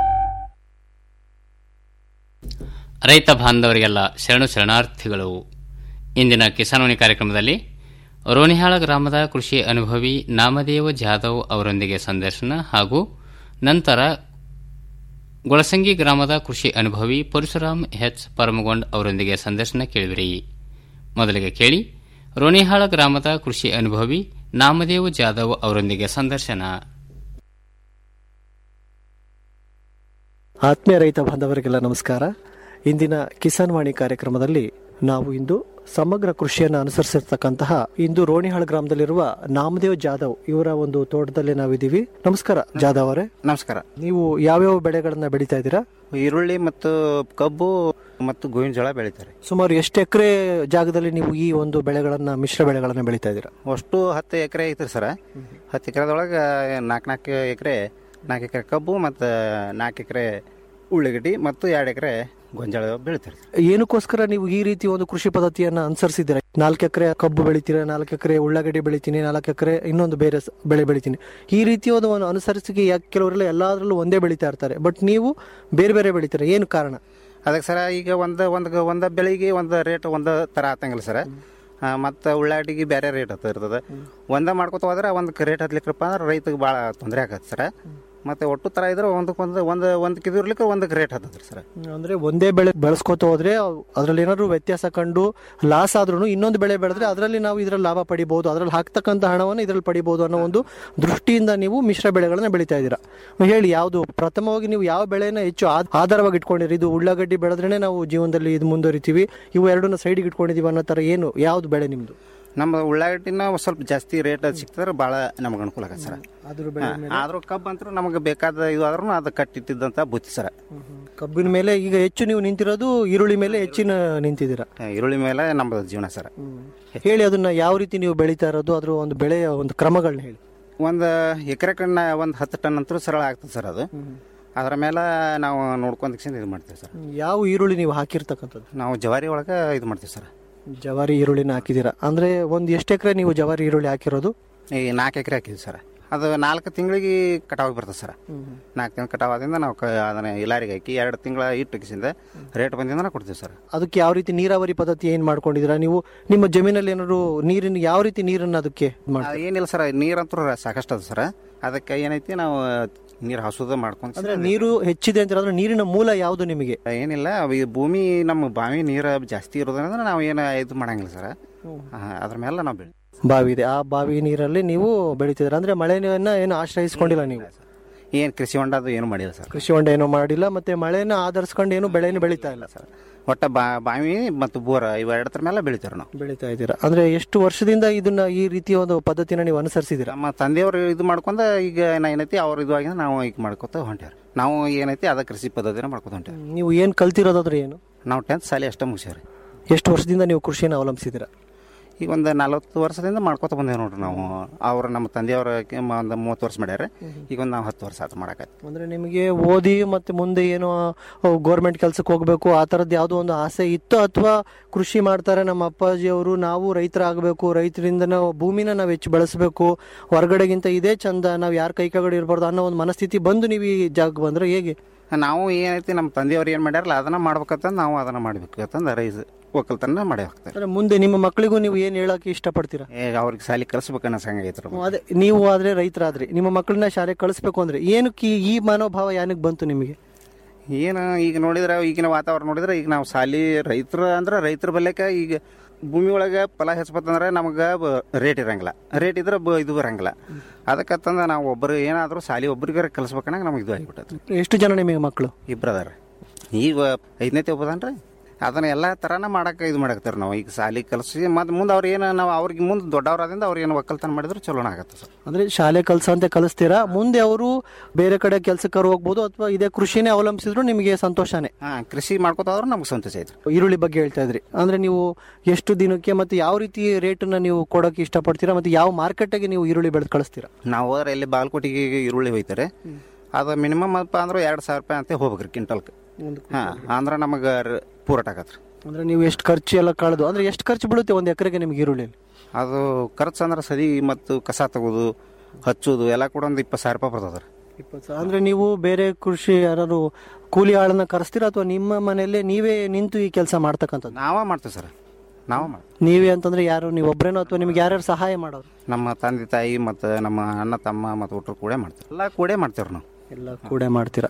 ರೈತ ಬಾಂಧವರಿಗೆಲ್ಲ ಶರಣು ಶರಣಾರ್ಥಿಗಳು ಇಂದಿನ ಕಿಸಾನ್ವಾಣಿ ಕಾರ್ಯಕ್ರಮದಲ್ಲಿ ರೋನಿಹಾಳ ಗ್ರಾಮದ ಕೃಷಿ ಅನುಭವಿ ನಾಮದೇವ ಜಾಧವ್ ಅವರೊಂದಿಗೆ ಸಂದರ್ಶನ ಹಾಗೂ ನಂತರ ಗೊಳಸಂಗಿ ಗ್ರಾಮದ ಕೃಷಿ ಅನುಭವಿ ಪರಶುರಾಮ್ ಎಚ್ ಪರಮಗೊಂಡ್ ಅವರೊಂದಿಗೆ ಸಂದರ್ಶನ ಕೇಳಿದಿರಿ ಮೊದಲಿಗೆ ಕೇಳಿ ರೋಣಿಹಾಳ ಗ್ರಾಮದ ಕೃಷಿ ಅನುಭವಿ ನಾಮದೇವ್ ಜಾಧವ್ ಅವರೊಂದಿಗೆ ಸಂದರ್ಶನ ಆತ್ಮೀಯ ರೈತ ಬಾಂಧವರಿಗೆಲ್ಲ ನಮಸ್ಕಾರ ಇಂದಿನ ಕಿಸಾನ್ ವಾಣಿ ಕಾರ್ಯಕ್ರಮದಲ್ಲಿ ನಾವು ಇಂದು ಸಮಗ್ರ ಕೃಷಿಯನ್ನು ಅನುಸರಿಸಿರ್ತಕ್ಕಂತಹ ಇಂದು ರೋಣಿಹಾಳ್ ಗ್ರಾಮದಲ್ಲಿರುವ ನಾಮದೇವ್ ಜಾಧವ್ ಇವರ ಒಂದು ತೋಟದಲ್ಲಿ ನಾವಿದ್ದೀವಿ ನಮಸ್ಕಾರ ಜಾಧವ್ ಅವರೇ ನಮಸ್ಕಾರ ನೀವು ಯಾವ್ಯಾವ ಬೆಳೆಗಳನ್ನ ಬೆಳೀತಾ ಇದ್ದೀರಾ ಈರುಳ್ಳಿ ಮತ್ತು ಕಬ್ಬು ಮತ್ತು ಗೋವಿನ ಜೋಳ ಬೆಳಿತಾರೆ ಸುಮಾರು ಎಷ್ಟು ಎಕರೆ ಜಾಗದಲ್ಲಿ ನೀವು ಈ ಒಂದು ಬೆಳೆಗಳನ್ನ ಮಿಶ್ರ ಬೆಳೆಗಳನ್ನ ಬೆಳೀತಾ ಇದ್ದೀರಾ ಅಷ್ಟು ಹತ್ತು ಎಕರೆ ಐತ್ರಿ ಸರ ಹತ್ತು ಎಕರೆದೊಳಗೆ ನಾಲ್ಕು ನಾಲ್ಕು ಎಕರೆ ನಾಲ್ಕು ಎಕರೆ ಕಬ್ಬು ಮತ್ತು ನಾಲ್ಕು ಎಕರೆ ಉಳ್ಳಾಗಡ್ಡಿ ಮತ್ತು ಎರಡು ಎಕರೆ ಗೊಂಜಾಳ ಬೆಳಿತಾರೆ ಏನಕ್ಕೋಸ್ಕರ ನೀವು ಈ ರೀತಿ ಒಂದು ಕೃಷಿ ಪದ್ಧತಿಯನ್ನ ಅನುಸರಿಸಿದ್ದೀರಾ ನಾಲ್ಕು ಎಕರೆ ಕಬ್ಬು ಬೆಳಿತೀರಾ ನಾಲ್ಕು ಎಕರೆ ಉಳ್ಳಾಗಡ್ಡಿ ಬೆಳಿತೀನಿ ನಾಲ್ಕು ಎಕರೆ ಇನ್ನೊಂದು ಬೇರೆ ಸ- ಬೆಳೆ ಬೆಳಿತೀನಿ ಈ ರೀತಿಯಾದ ಒಂದು ಅನುಸರಿಸಿಕೆ ಯಾಕೆ ಕೆಲವರೆಲ್ಲ ಎಲ್ಲಾದ್ರಲ್ಲೂ ಒಂದೇ ಬೆಳಿತಾ ಇರ್ತಾರೆ ಬಟ್ ನೀವು ಬೇರೆ ಬೇರೆ ಬೆಳಿತೀರಾ ಏನು ಕಾರಣ ಅದಕ್ಕೆ ಸರ ಈಗ ಒಂದು ಒಂದು ಒಂದು ಬೆಳೆಗೆ ಒಂದು ರೇಟ್ ಒಂದು ಥರ ಆತಂಗಿಲ್ಲ ಸರ ಮತ್ತು ಉಳ್ಳಾಗಡ್ಡಿಗೆ ಬೇರೆ ರೇಟ್ ಹತ್ತ ಇರ್ತದೆ ಒಂದೇ ಮಾಡ್ಕೊತ ಹೋದ್ರೆ ಒಂದು ರೇಟ್ ಹತ್ಲಿಕ್ರಪ್ಪ ಅಂದ್ರೆ ರೈತಗೆ ಭಾಳ ತೊಂದರೆ ಆಗತ್ತೆ ಸರ ಮತ್ತು ಒಟ್ಟು ಥರ ಇದ್ರೆ ಒಂದಕ್ಕೊಂದು ಒಂದು ಒಂದಕ್ಕೆ ಇದು ಇರ್ಲಿಕ್ಕೆ ಒಂದಕ್ಕೆ ರೇಟ್ ಹತ್ತದ್ರಿ ಸರ್ ಅಂದ್ರೆ ಒಂದೇ ಬೆಳೆ ಬೆಳೆಸ್ಕೋತ ಹೋದ್ರೆ ಅದ್ರಲ್ಲಿ ಏನಾದ್ರು ವ್ಯತ್ಯಾಸ ಕಂಡು ಲಾಸ್ ಆದ್ರೂ ಇನ್ನೊಂದು ಬೆಳೆ ಬೆಳೆದ್ರೆ ಅದರಲ್ಲಿ ನಾವು ಇದ್ರಲ್ಲಿ ಲಾಭ ಪಡಿಬಹುದು ಅದ್ರಲ್ಲಿ ಹಾಕ್ತಕ್ಕಂಥ ಹಣವನ್ನು ಇದ್ರಲ್ಲಿ ಪಡಿಬಹುದು ಅನ್ನೋ ಒಂದು ದೃಷ್ಟಿಯಿಂದ ನೀವು ಮಿಶ್ರ ಬೆಳೆಗಳನ್ನ ಬೆಳಿತಾ ಇದ್ದೀರಾ ಹೇಳಿ ಯಾವುದು ಪ್ರಥಮವಾಗಿ ನೀವು ಯಾವ ಬೆಳೆನ ಹೆಚ್ಚು ಆದ್- ಆಧಾರವಾಗಿ ಇಟ್ಕೊಂಡಿರಿ ಇದು ಉಳ್ಳಾಗಡ್ಡಿ ಬೆಳೆದ್ರೇನೆ ನಾವು ಜೀವನದಲ್ಲಿ ಇದು ಮುಂದುವರಿತೀವಿ ಇವು ಎರಡನ್ನ ಸೈಡ್ಗೆ ಇಟ್ಕೊಂಡಿದೀವಿ ಅನ್ನೋ ತರ ಏನು ಯಾವ್ದು ಬೆಳೆ ನಿಮ್ದು ನಮ್ಮ ಉಳ್ಳಾಗಡ್ಡಿನ ಒಂದ್ ಸ್ವಲ್ಪ ಜಾಸ್ತಿ ರೇಟ್ ಸಿಕ್ತದ್ರೆ ಭಾಳ ನಮಗೆ ಅನುಕೂಲ ಆಗತ್ತೆ ಸರ್ ಅದ್ರ ಬೆಳೆ ಮೇಲೆ ಆದ್ರೂ ಕಬ್ಬು ಅಂತೂ ನಮಗೆ ಬೇಕಾದ ಇದು ಆದ್ರೂ ಅದು ಕಟ್ಟಿಟ್ಟಿದ್ದಂತ ಬುತ್ತಿ ಸರ್ ಕಬ್ಬಿನ ಮೇಲೆ ಈಗ ಹೆಚ್ಚು ನೀವು ನಿಂತಿರೋದು ಈರುಳ್ಳಿ ಮೇಲೆ ಹೆಚ್ಚಿನ ನಿಂತಿದ್ದೀರಾ ಈರುಳ್ಳಿ ಮೇಲೆ ನಮ್ಮದು ಜೀವನ ಸರ್ ಹೇಳಿ ಅದನ್ನ ಯಾವ ರೀತಿ ನೀವು ಬೆಳೀತಾ ಇರೋದು ಅದ್ರ ಒಂದು ಬೆಳೆಯ ಒಂದು ಕ್ರಮಗಳನ್ನ ಹೇಳಿ ಒಂದು ಎಕರೆ ಕಣ್ಣ ಒಂದು ಹತ್ತು ಟನ್ ಅಂತೂ ಸರಳ ಆಗ್ತದೆ ಸರ್ ಅದು ಅದರ ಮೇಲೆ ನಾವು ನೋಡ್ಕೊಂಡ್ ಇದು ಮಾಡ್ತೀವಿ ಸರ್ ಯಾವ ಈರುಳ್ಳಿ ನೀವು ಹಾಕಿರ್ತಕ್ಕಂಥದ್ದು ನಾವು ಜವಾರಿ ಒಳಗೆ ಇದು ಮಾಡ್ತೀವಿ ಸರ್ ಜವಾರಿ ಈರುಳ್ಳಿನ ಹಾಕಿದ್ದೀರಾ ಅಂದ್ರೆ ಒಂದು ಎಷ್ಟು ಎಕರೆ ನೀವು ಜವಾರಿ ಈರುಳ್ಳಿ ಹಾಕಿರೋದು ಈ ನಾಲ್ಕು ಎಕರೆ ಹಾಕಿದ್ವಿ ಸರ್ ಅದು ನಾಲ್ಕು ತಿಂಗಳಿಗೆ ಕಟಾವಾಗಿ ಬರ್ತದೆ ಸರ್ ನಾಲ್ಕು ತಿಂಗಳು ಕಟಾವಾದಿಂದ ನಾವು ಕ ಅದನ್ನ ಇಲಾರಿಗೆ ಹಾಕಿ ಎರಡು ತಿಂಗಳ ಇಟ್ಟು ಕಿಸಿಂದ ರೇಟ್ ಬಂದಿಂದ ನಾವು ಕೊಡ್ತೀವಿ ಸರ್ ಅದಕ್ಕೆ ಯಾವ ರೀತಿ ನೀರಾವರಿ ಪದ್ಧತಿ ಏನ್ ಮಾಡ್ಕೊಂಡಿದ್ದೀರಾ ನೀವು ನಿಮ್ಮ ಜಮೀನಲ್ಲಿ ಏನಾದ್ರು ನೀರಿನ ಯಾವ ರೀತಿ ನೀರನ್ನ ಅದಕ್ಕೆ ಇದ್ ಮಾಡ್ತೀರಾ? ಅದು ಏನಿಲ್ಲ ಸರ್ ನೀರಂತೂ ಸಾಕಷ್ಟು ಅದ ಸರ್ ಅದಕ್ಕೆ ಏನೈತಿ ನಾವು ನೀರು ಹಸುದ ಮಾಡ್ಕೊಂಡು ಅಂದ್ರೆ ನೀರು ಹೆಚ್ಚಿದೆ ಅಂತ ಹೇಳಿದ್ರೆ ನೀರಿನ ಮೂಲ ಯಾವುದು ನಿಮಗೆ ಏನಿಲ್ಲ ಈ ಭೂಮಿ ನಮ್ಮ ಬಾವಿ ನೀರು ಜಾಸ್ತಿ ಇರೋದ್ರಿಂದ ನಾವು ಏನು ಇದು ಮಾಡಂಗಿಲ್ಲ ಸರ್ ಅದ್ರ ಮೇಲೆ ನಾವು ಬೆಳಿ ಬಾವಿ ಇದೆ ಆ ಬಾವಿ ನೀರಲ್ಲಿ ನೀವು ಬೆಳಿತಿದ್ದೀರಾ ಅಂದ್ರೆ ಮಳೆ ನೀರನ್ನ ಏನು ಆಶ್ರಯಿಸ್ಕೊಂಡಿಲ್ಲ ನೀವು ಏನು ಕೃಷಿ ಹೊಂಡ ಅದು ಏನು ಮಾಡಿಲ್ಲ ಸರ್ ಕೃಷಿ ಹೊಂಡ ಏನೋ ಮಾಡಿಲ್ಲ ಮತ್ತೆ ಮಳೆನ ಆಧರಿಸ್ಕೊಂಡು ಏನು ಬೆಳೆನ ಬೆಳಿತಾ ಇಲ್ಲ ಸರ್ ಒಟ್ಟ ಬಾ ಬಾವಿ ಮತ್ತು ಬೋರ ಇವೆರಡರ ಮೇಲೆ ಬೆಳಿತೀವಿ ನಾವು ಬೆಳಿತಾ ಇದ್ದೀರಾ ಅಂದ್ರೆ ಎಷ್ಟು ವರ್ಷದಿಂದ ಇದನ್ನ ಈ ರೀತಿಯ ಒಂದು ಪದ್ಧತಿನ ನೀವು ಅನುಸರಿಸಿದ್ದೀರಾ ನಮ್ಮ ತಂದೆಯವರು ಇದು ಮಾಡ್ಕೊಂಡ ಈಗ ನಾ ಏನೈತಿ ಅವ್ರು ಇದು ಆಗಿಂದ ನಾವು ಈಗ ಮಾಡ್ಕೊತ ಹೊಂಟ್ಯಾರ ನಾವು ಏನೈತಿ ಅದ ಕೃಷಿ ಪದ್ಧತಿನ ಮಾಡ್ಕೊತ ಹೊಂಟ್ಯಾರ ನೀವು ಏನ್ ಕಲ್ತಿರೋದಾದ್ರೆ ಏನು ನಾವು ಟೆಂತ್ ಸಾಲಿ ಅಷ್ಟೇ ಮುಗಿಸ್ಯಾರ ಎಷ್ಟು ವರ್ಷದಿಂದ ನೀವು ಕೃಷಿಯನ್ನು ಅವಲಂಬಿಸಿದ್ದೀರಾ ಈಗ ಒಂದು ನಲವತ್ತು ವರ್ಷದಿಂದ ಮಾಡ್ಕೊತ ಬಂದೇವೆ ನೋಡ್ರಿ ನಾವು ಅವ್ರು ನಮ್ಮ ತಂದೆಯವ್ರ ಒಂದು ಮೂವತ್ತು ವರ್ಷ ಮಾಡ್ಯಾರ ಈಗ ಒಂದು ನಾವು ಹತ್ತು ವರ್ಷ ಆತು ಮಾಡಕತ್ತಿ ಅಂದ್ರೆ ನಿಮಗೆ ಓದಿ ಮತ್ತೆ ಮುಂದೆ ಏನೋ ಗೌರ್ಮೆಂಟ್ ಕೆಲ್ಸಕ್ಕೆ ಹೋಗ್ಬೇಕು ಆ ತರದ್ ಯಾವ್ದೋ ಒಂದು ಆಸೆ ಇತ್ತು ಅಥವಾ ಕೃಷಿ ಮಾಡ್ತಾರೆ ನಮ್ಮ ಅಪ್ಪಾಜಿ ಅವರು ನಾವು ರೈತರಾಗಬೇಕು ರೈತರಿಂದ ನಾವು ಭೂಮಿನ ನಾವು ಹೆಚ್ಚು ಬೆಳೆಸಬೇಕು ಹೊರಗಡೆಗಿಂತ ಇದೇ ಚಂದ ನಾವು ಯಾರ ಕೈ ಕೆಳಗಡೆ ಇರಬಾರ್ದು ಅನ್ನೋ ಒಂದು ಮನಸ್ಥಿತಿ ಬಂದು ನೀವು ಈ ಜಾಗ ಬಂದ್ರೆ ಹೇಗೆ ನಾವು ಏನೈತಿ ನಮ್ಮ ತಂದೆಯವ್ರು ಏನು ಮಾಡ್ಯಾರಲ್ಲ ಅದನ್ನ ಮಾಡ್ಬೇಕಂತ ನಾವು ಅದನ್ನ ಮಾಡ್ಬೇಕಂತಂದ ರೈಸ್ ಒಕ್ಕಲ್ತನ ಮಾಡೇ ಹೋಗ್ತಾರೆ ಅಂದ್ರೆ ಮುಂದೆ ನಿಮ್ಮ ಮಕ್ಕಳಿಗೂ ನೀವು ಏನ್ ಹೇಳಕ್ಕೆ ಇಷ್ಟಪಡ್ತೀರಾ ಈಗ ಅವ್ರಿಗೆ ಸಾಲಿ ಕಲಿಸ್ಬೇಕನ್ನೋ ಸಂಗೈತ್ರ ಅದೇ ನೀವು ಆದ್ರೆ ರೈತರಾದ್ರಿ ನಿಮ್ಮ ಮಕ್ಕಳನ್ನ ಶಾಲೆಗೆ ಕಳಿಸ್ಬೇಕು ಅಂದ್ರೆ ಏನಕ್ಕೆ ಈ- ಈ ಮನೋಭಾವ ಏನಕ್ಕೆ ಬಂತು ನಿಮಗೆ ಏನು ಈಗ ನೋಡಿದ್ರೆ ಈಗಿನ ವಾತಾವರಣ ನೋಡಿದ್ರೆ ಈಗ ನಾವು ಸಾಲಿ ರೈತರ ಅಂದ್ರೆ ರೈತರ ಬಲ್ಲೆಕ ಈಗ ಭೂಮಿ ಒಳಗೆ ಫಲ ಹೆಚ್ಚಬೇಕಂದ್ರೆ ನಮಗೆ ರೇಟ್ ಇರಂಗಿಲ್ಲ ರೇಟ್ ಇದ್ರೆ ಬ- ಇದು ಬರಂಗಿಲ್ಲ ಅದಕ್ಕಂತಂದ ನಾವು ಒಬ್ಬರು ಏನಾದರೂ ಸಾಲಿ ಒಬ್ರಿಗೆ ಕಲಿಸ್ಬೇಕನ್ನಂಗೆ ನಮಗೆ ಇದು ಆಗಿಬಿಟ್ಟೈತಿ ಎಷ್ಟು ಜನ ನಿಮಗೆ ಮಕ್ಕಳು ಇಬ್ರು ಅದಾರ ಈಗ ಐದನೇತಿ ಒಬ್ಬದನ್ರಿ ಅದನ್ನ ಎಲ್ಲ ಥರನ ಮಾಡಕ್ಕೆ ಇದು ಮಾಡಾಕತ್ತಾರ ನಾವು ಈಗ ಸಾಲಿ ಕಲಿಸಿ ಮತ್ತು ಮುಂದೆ ಅವ್ರು ಏನು ನಾವು ಅವ್ರಿಗೆ ಮುಂದೆ ದೊಡ್ಡವರಾದಿಂದ ಅವ್ರು ಏನು ಒಕ್ಕಲ್ತನ ಮಾಡಿದ್ರು ಚಲೋನ ಆಗತ್ತೆ ಸರ್ ಅಂದ್ರೆ ಶಾಲೆ ಕಲ್ಸಂತೆ ಕಲಿಸ್ತೀರಾ ಮುಂದೆ ಅವರು ಬೇರೆ ಕಡೆ ಕೆಲ್ಸಕ್ಕಾರು ಹೋಗ್ಬೋದು ಅಥವಾ ಇದೇ ಕೃಷಿನೇ ಅವಲಂಬಿಸಿದ್ರು ನಿಮಗೆ ಸಂತೋಷನೇ ಹಾಂ ಕೃಷಿ ಮಾಡ್ಕೋತ ಹೋದ್ರೆ ನಮ್ಗೆ ಸಂತೋಷ ಐತ್ರಿ ಈರುಳ್ಳಿ ಬಗ್ಗೆ ಹೇಳ್ತಾ ಇದ್ರಿ ಅಂದ್ರೆ ನೀವು ಎಷ್ಟು ದಿನಕ್ಕೆ ಮತ್ತೆ ಯಾವ ರೀತಿ ರೇಟನ್ನ ನೀವು ಕೊಡೋಕೆ ಇಷ್ಟಪಡ್ತೀರಾ ಮತ್ತೆ ಯಾವ ಮಾರ್ಕೆಟ್ಗೆ ನೀವು ಈರುಳ್ಳಿ ಬೆಳೆದು ಕಳಿಸ್ತೀರಾ ನಾವು ಹೋದ್ರೆ ಇಲ್ಲಿ ಬಾಗಲಕೋಟೆಗೆ ಈರುಳ್ಳಿ ಹೋಯ್ತಾರೆ ಅದು ಮಿನಿಮಮ್ ಅಪ್ಪ ಅಂದ್ರೆ ಎರಡು ಸಾವಿರ ರೂಪಾಯಿ ಅಂತ ಹೋಗ್ಬೇಕ್ರಿ ಕ್ವಿಂಟಲ್ಗೆ ಹಾಂ ಅಂದ್ರೆ ನಮಗೆ ಪೂರಟ ಆಗತ್ತೆ ಅಂದ್ರೆ ನೀವು ಎಷ್ಟು ಖರ್ಚು ಎಲ್ಲ ಕಳೆದು ಅಂದ್ರೆ ಎಷ್ಟು ಖರ್ಚು ಬೀಳುತ್ತೆ ಒಂದು ಎಕರೆಗೆ ನಿಮ್ಗೆ ಈರುಳ್ಳಿ ಅದು ಖರ್ಚು ಅಂದ್ರೆ ಸದಿ ಮತ್ತು ಕಸ ತೆಗೋದು ಹಚ್ಚೋದು ಎಲ್ಲ ಕೂಡ ಒಂದು ಇಪ್ಪತ್ತು ಸಾವಿರ ರೂಪಾಯಿ ಬರ್ತದೆ ರೀ ಅಂದ್ರೆ ನೀವು ಬೇರೆ ಕೃಷಿ ಯಾರು ಕೂಲಿ ಆಳನ್ನ ಕರೆಸ್ತೀರಾ ಅಥವಾ ನಿಮ್ಮ ಮನೆಯಲ್ಲೇ ನೀವೇ ನಿಂತು ಈ ಕೆಲಸ ಮಾಡ್ತಕ್ಕಂಥದ್ದು ನಾವೇ ಮಾಡ್ತೀವಿ ಸರ್ ನಾವೇ ಮಾಡ್ತೀವಿ ನೀವೇ ಅಂತಂದ್ರೆ ಯಾರು ನೀವು ಒಬ್ರೇನೋ ಅಥವಾ ನಿಮ್ಗೆ ಯಾರ್ಯಾರು ಸಹಾಯ ಮಾಡೋರು ನಮ್ಮ ತಂದೆ ತಾಯಿ ಮತ್ತು ನಮ್ಮ ಅಣ್ಣ ತಮ್ಮ ಮತ್ತು ಒಟ್ಟರು ಕೂಡ ಮಾಡ್ತೀವಿ ಎಲ್ಲ ಕೂಡ ಮಾಡ್ತೇವ್ರಿ ನಾವು ಎಲ್ಲ ಕೂಡ ಮಾಡ್ತೀರಾ